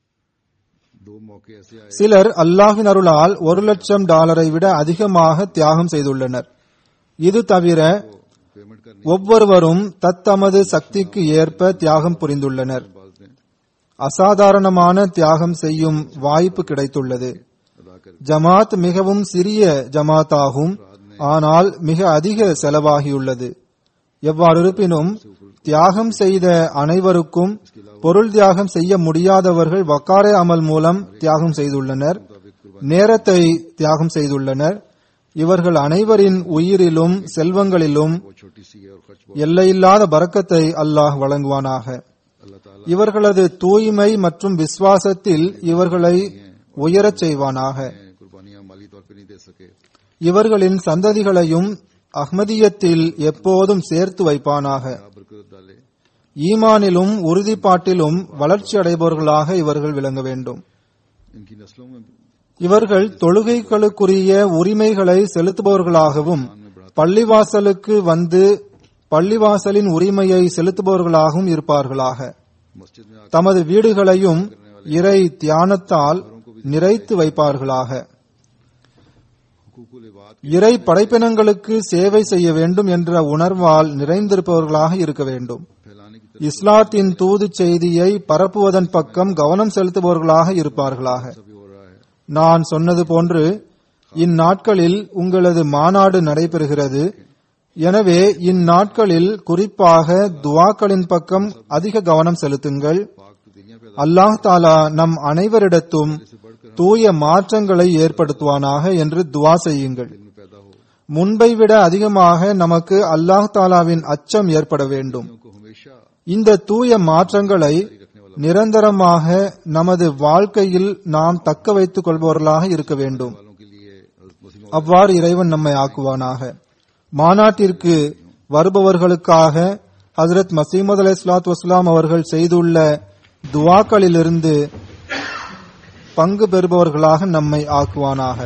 दो मौके ऐसे आए சிலர் அல்லாஹின் அருளால் ஒரு லட்சம் டாலரை விட அதிகமாக தியாகம் செய்துள்ளனர் இது தவிர पेमेंट करने ஒவ்வொருவரும் தத்தமது சக்திக்கு ஏற்ப தியாகம் புரிந்துள்ளனர் बाज ने அசாதாரணமான தியாகம் செய்யும் வாய்ப்பு கிடைத்துள்ளது अदा कर ஜமாத் மிகவும் சிறிய ஜமாத்தாகும் ஆனால் மிக அதிக செலவாகியுள்ளது எவ்வாறு இருப்பினும் தியாகம் செய்த அனைவருக்கும் பொருள் தியாகம் செய்ய முடியாதவர்கள் வக்காரே அமல் மூலம் தியாகம் செய்துள்ளனர் நேரத்தை தியாகம் செய்துள்ளனர் இவர்கள் அனைவரின் உயிரிலும் செல்வங்களிலும் वो छोटी सी है और खर्च எல்லையில்லாத பரக்கத்தை அல்லாஹ் வழங்குவானாக अल्लाह ताला இவர்களது தூய்மை மற்றும் விசுவாசத்தில் இவர்களை உயரச் செய்வானாக कुर्बानियां माली तौर पे नहीं दे सके இவர்களின் சந்ததிகளையும் அஹ்மதியத்தில் எப்போதும் சேர்த்து வைப்பானாக आप बरकत डाले ஈமானிலும் உறுதிப்பாட்டிலும் வளர்ச்சி அடைபவர்களாக இவர்கள் விளங்க வேண்டும் इनकी नस्लों में இவர்கள் தொழுகைகளுக்குரிய உரிமைகளை செலுத்துபவர்களாகவும் பள்ளிவாசலுக்கு வந்து பள்ளிவாசலின் உரிமையை செலுத்துபவர்களாகவும் இருப்பார்களாக मस्जिद में आकर தமது வீடுகளையும் இறை தியானத்தால் நிறைத்து வைப்பார்களாக हुकूकुल इबाद இறை படைப்பினங்களுக்கு சேவை செய்ய வேண்டும் என்ற உணர்வால் நிறைந்திருப்பவர்களாக இருக்க வேண்டும் फैलाने की இஸ்லாத்தின் தூது செய்தியை பரப்புவதன் பக்கம் கவனம் செலுத்துபவர்களாக இருப்பார்களாக तरफ भी हो रहा है நான் சொன்னது போன்று இந்நாட்களில் உங்களது மாநாடு நடைபெறுகிறது எனவே இந்நாட்களில் குறிப்பாக துவாக்களின் பக்கம் அதிக கவனம் செலுத்துங்கள் पाक तो दुनिया पे அல்லாஹ் தாலா நம் அனைவரிடத்தும் தூய மாற்றங்களை ஏற்படுத்துவானாக என்று துவா செய்யுங்கள் दिल में पैदा हो முன்பை விட அதிகமாக நமக்கு அல்லாஹ் தாலாவின் அச்சம் ஏற்பட வேண்டும் को हमेशा இந்த தூய மாற்றங்களை நிரந்தரமாக நமது வாழ்க்கையில் நாம் தக்க வைத்துக் கொள்பவர்களாக இருக்க வேண்டும் वालों के लिए हज़रत मसीह அவ்வாறு இறைவன் நம்மை ஆக்குவானாக மாநாட்டிற்கு வருபவர்களுக்காக ஹசரத் மசீமது அலை இஸ்லாத் வஸ்லாம் அவர்கள் செய்துள்ள துவாக்களிலிருந்து பங்கு பெறுபவர்களாக நம்மை ஆக்குவானாக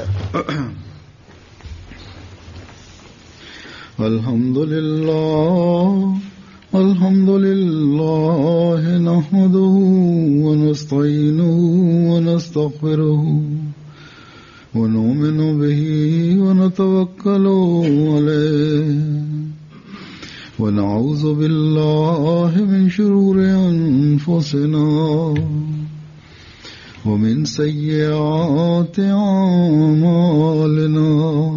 الحمد لله الحمد لله نحمده ونستعينه ونستغفره ونؤمن به ونتوكل عليه ونعوذ بالله من شرور أنفسنا ومن سيئات أعمالنا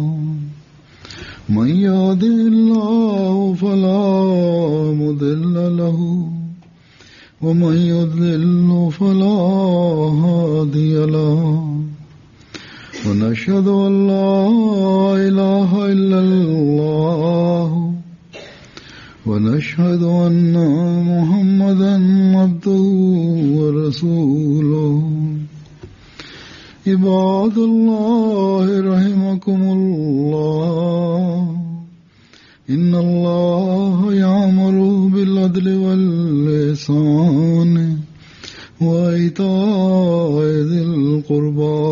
من يهده الله فلا مضل له ومن يضلل فلا هادي له ونشهد أن لا إله إلا الله ونشهد أن محمدا عبده ورسوله عباد الله رحمكم الله إن الله يأمر بالعدل واللسان وإيتاء ذي القربى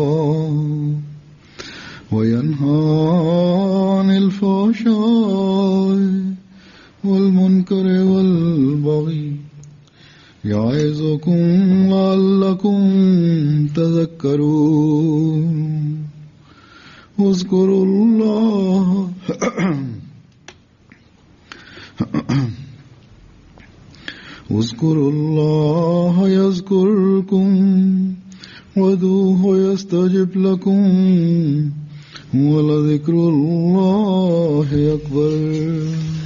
وينهى عن الفحشاء والمنكر والبغي يعظكم لعلكم تذكرون اذكروا الله اذكروا الله يذكركم ودوه يستجب لكم ولذكر الله أكبر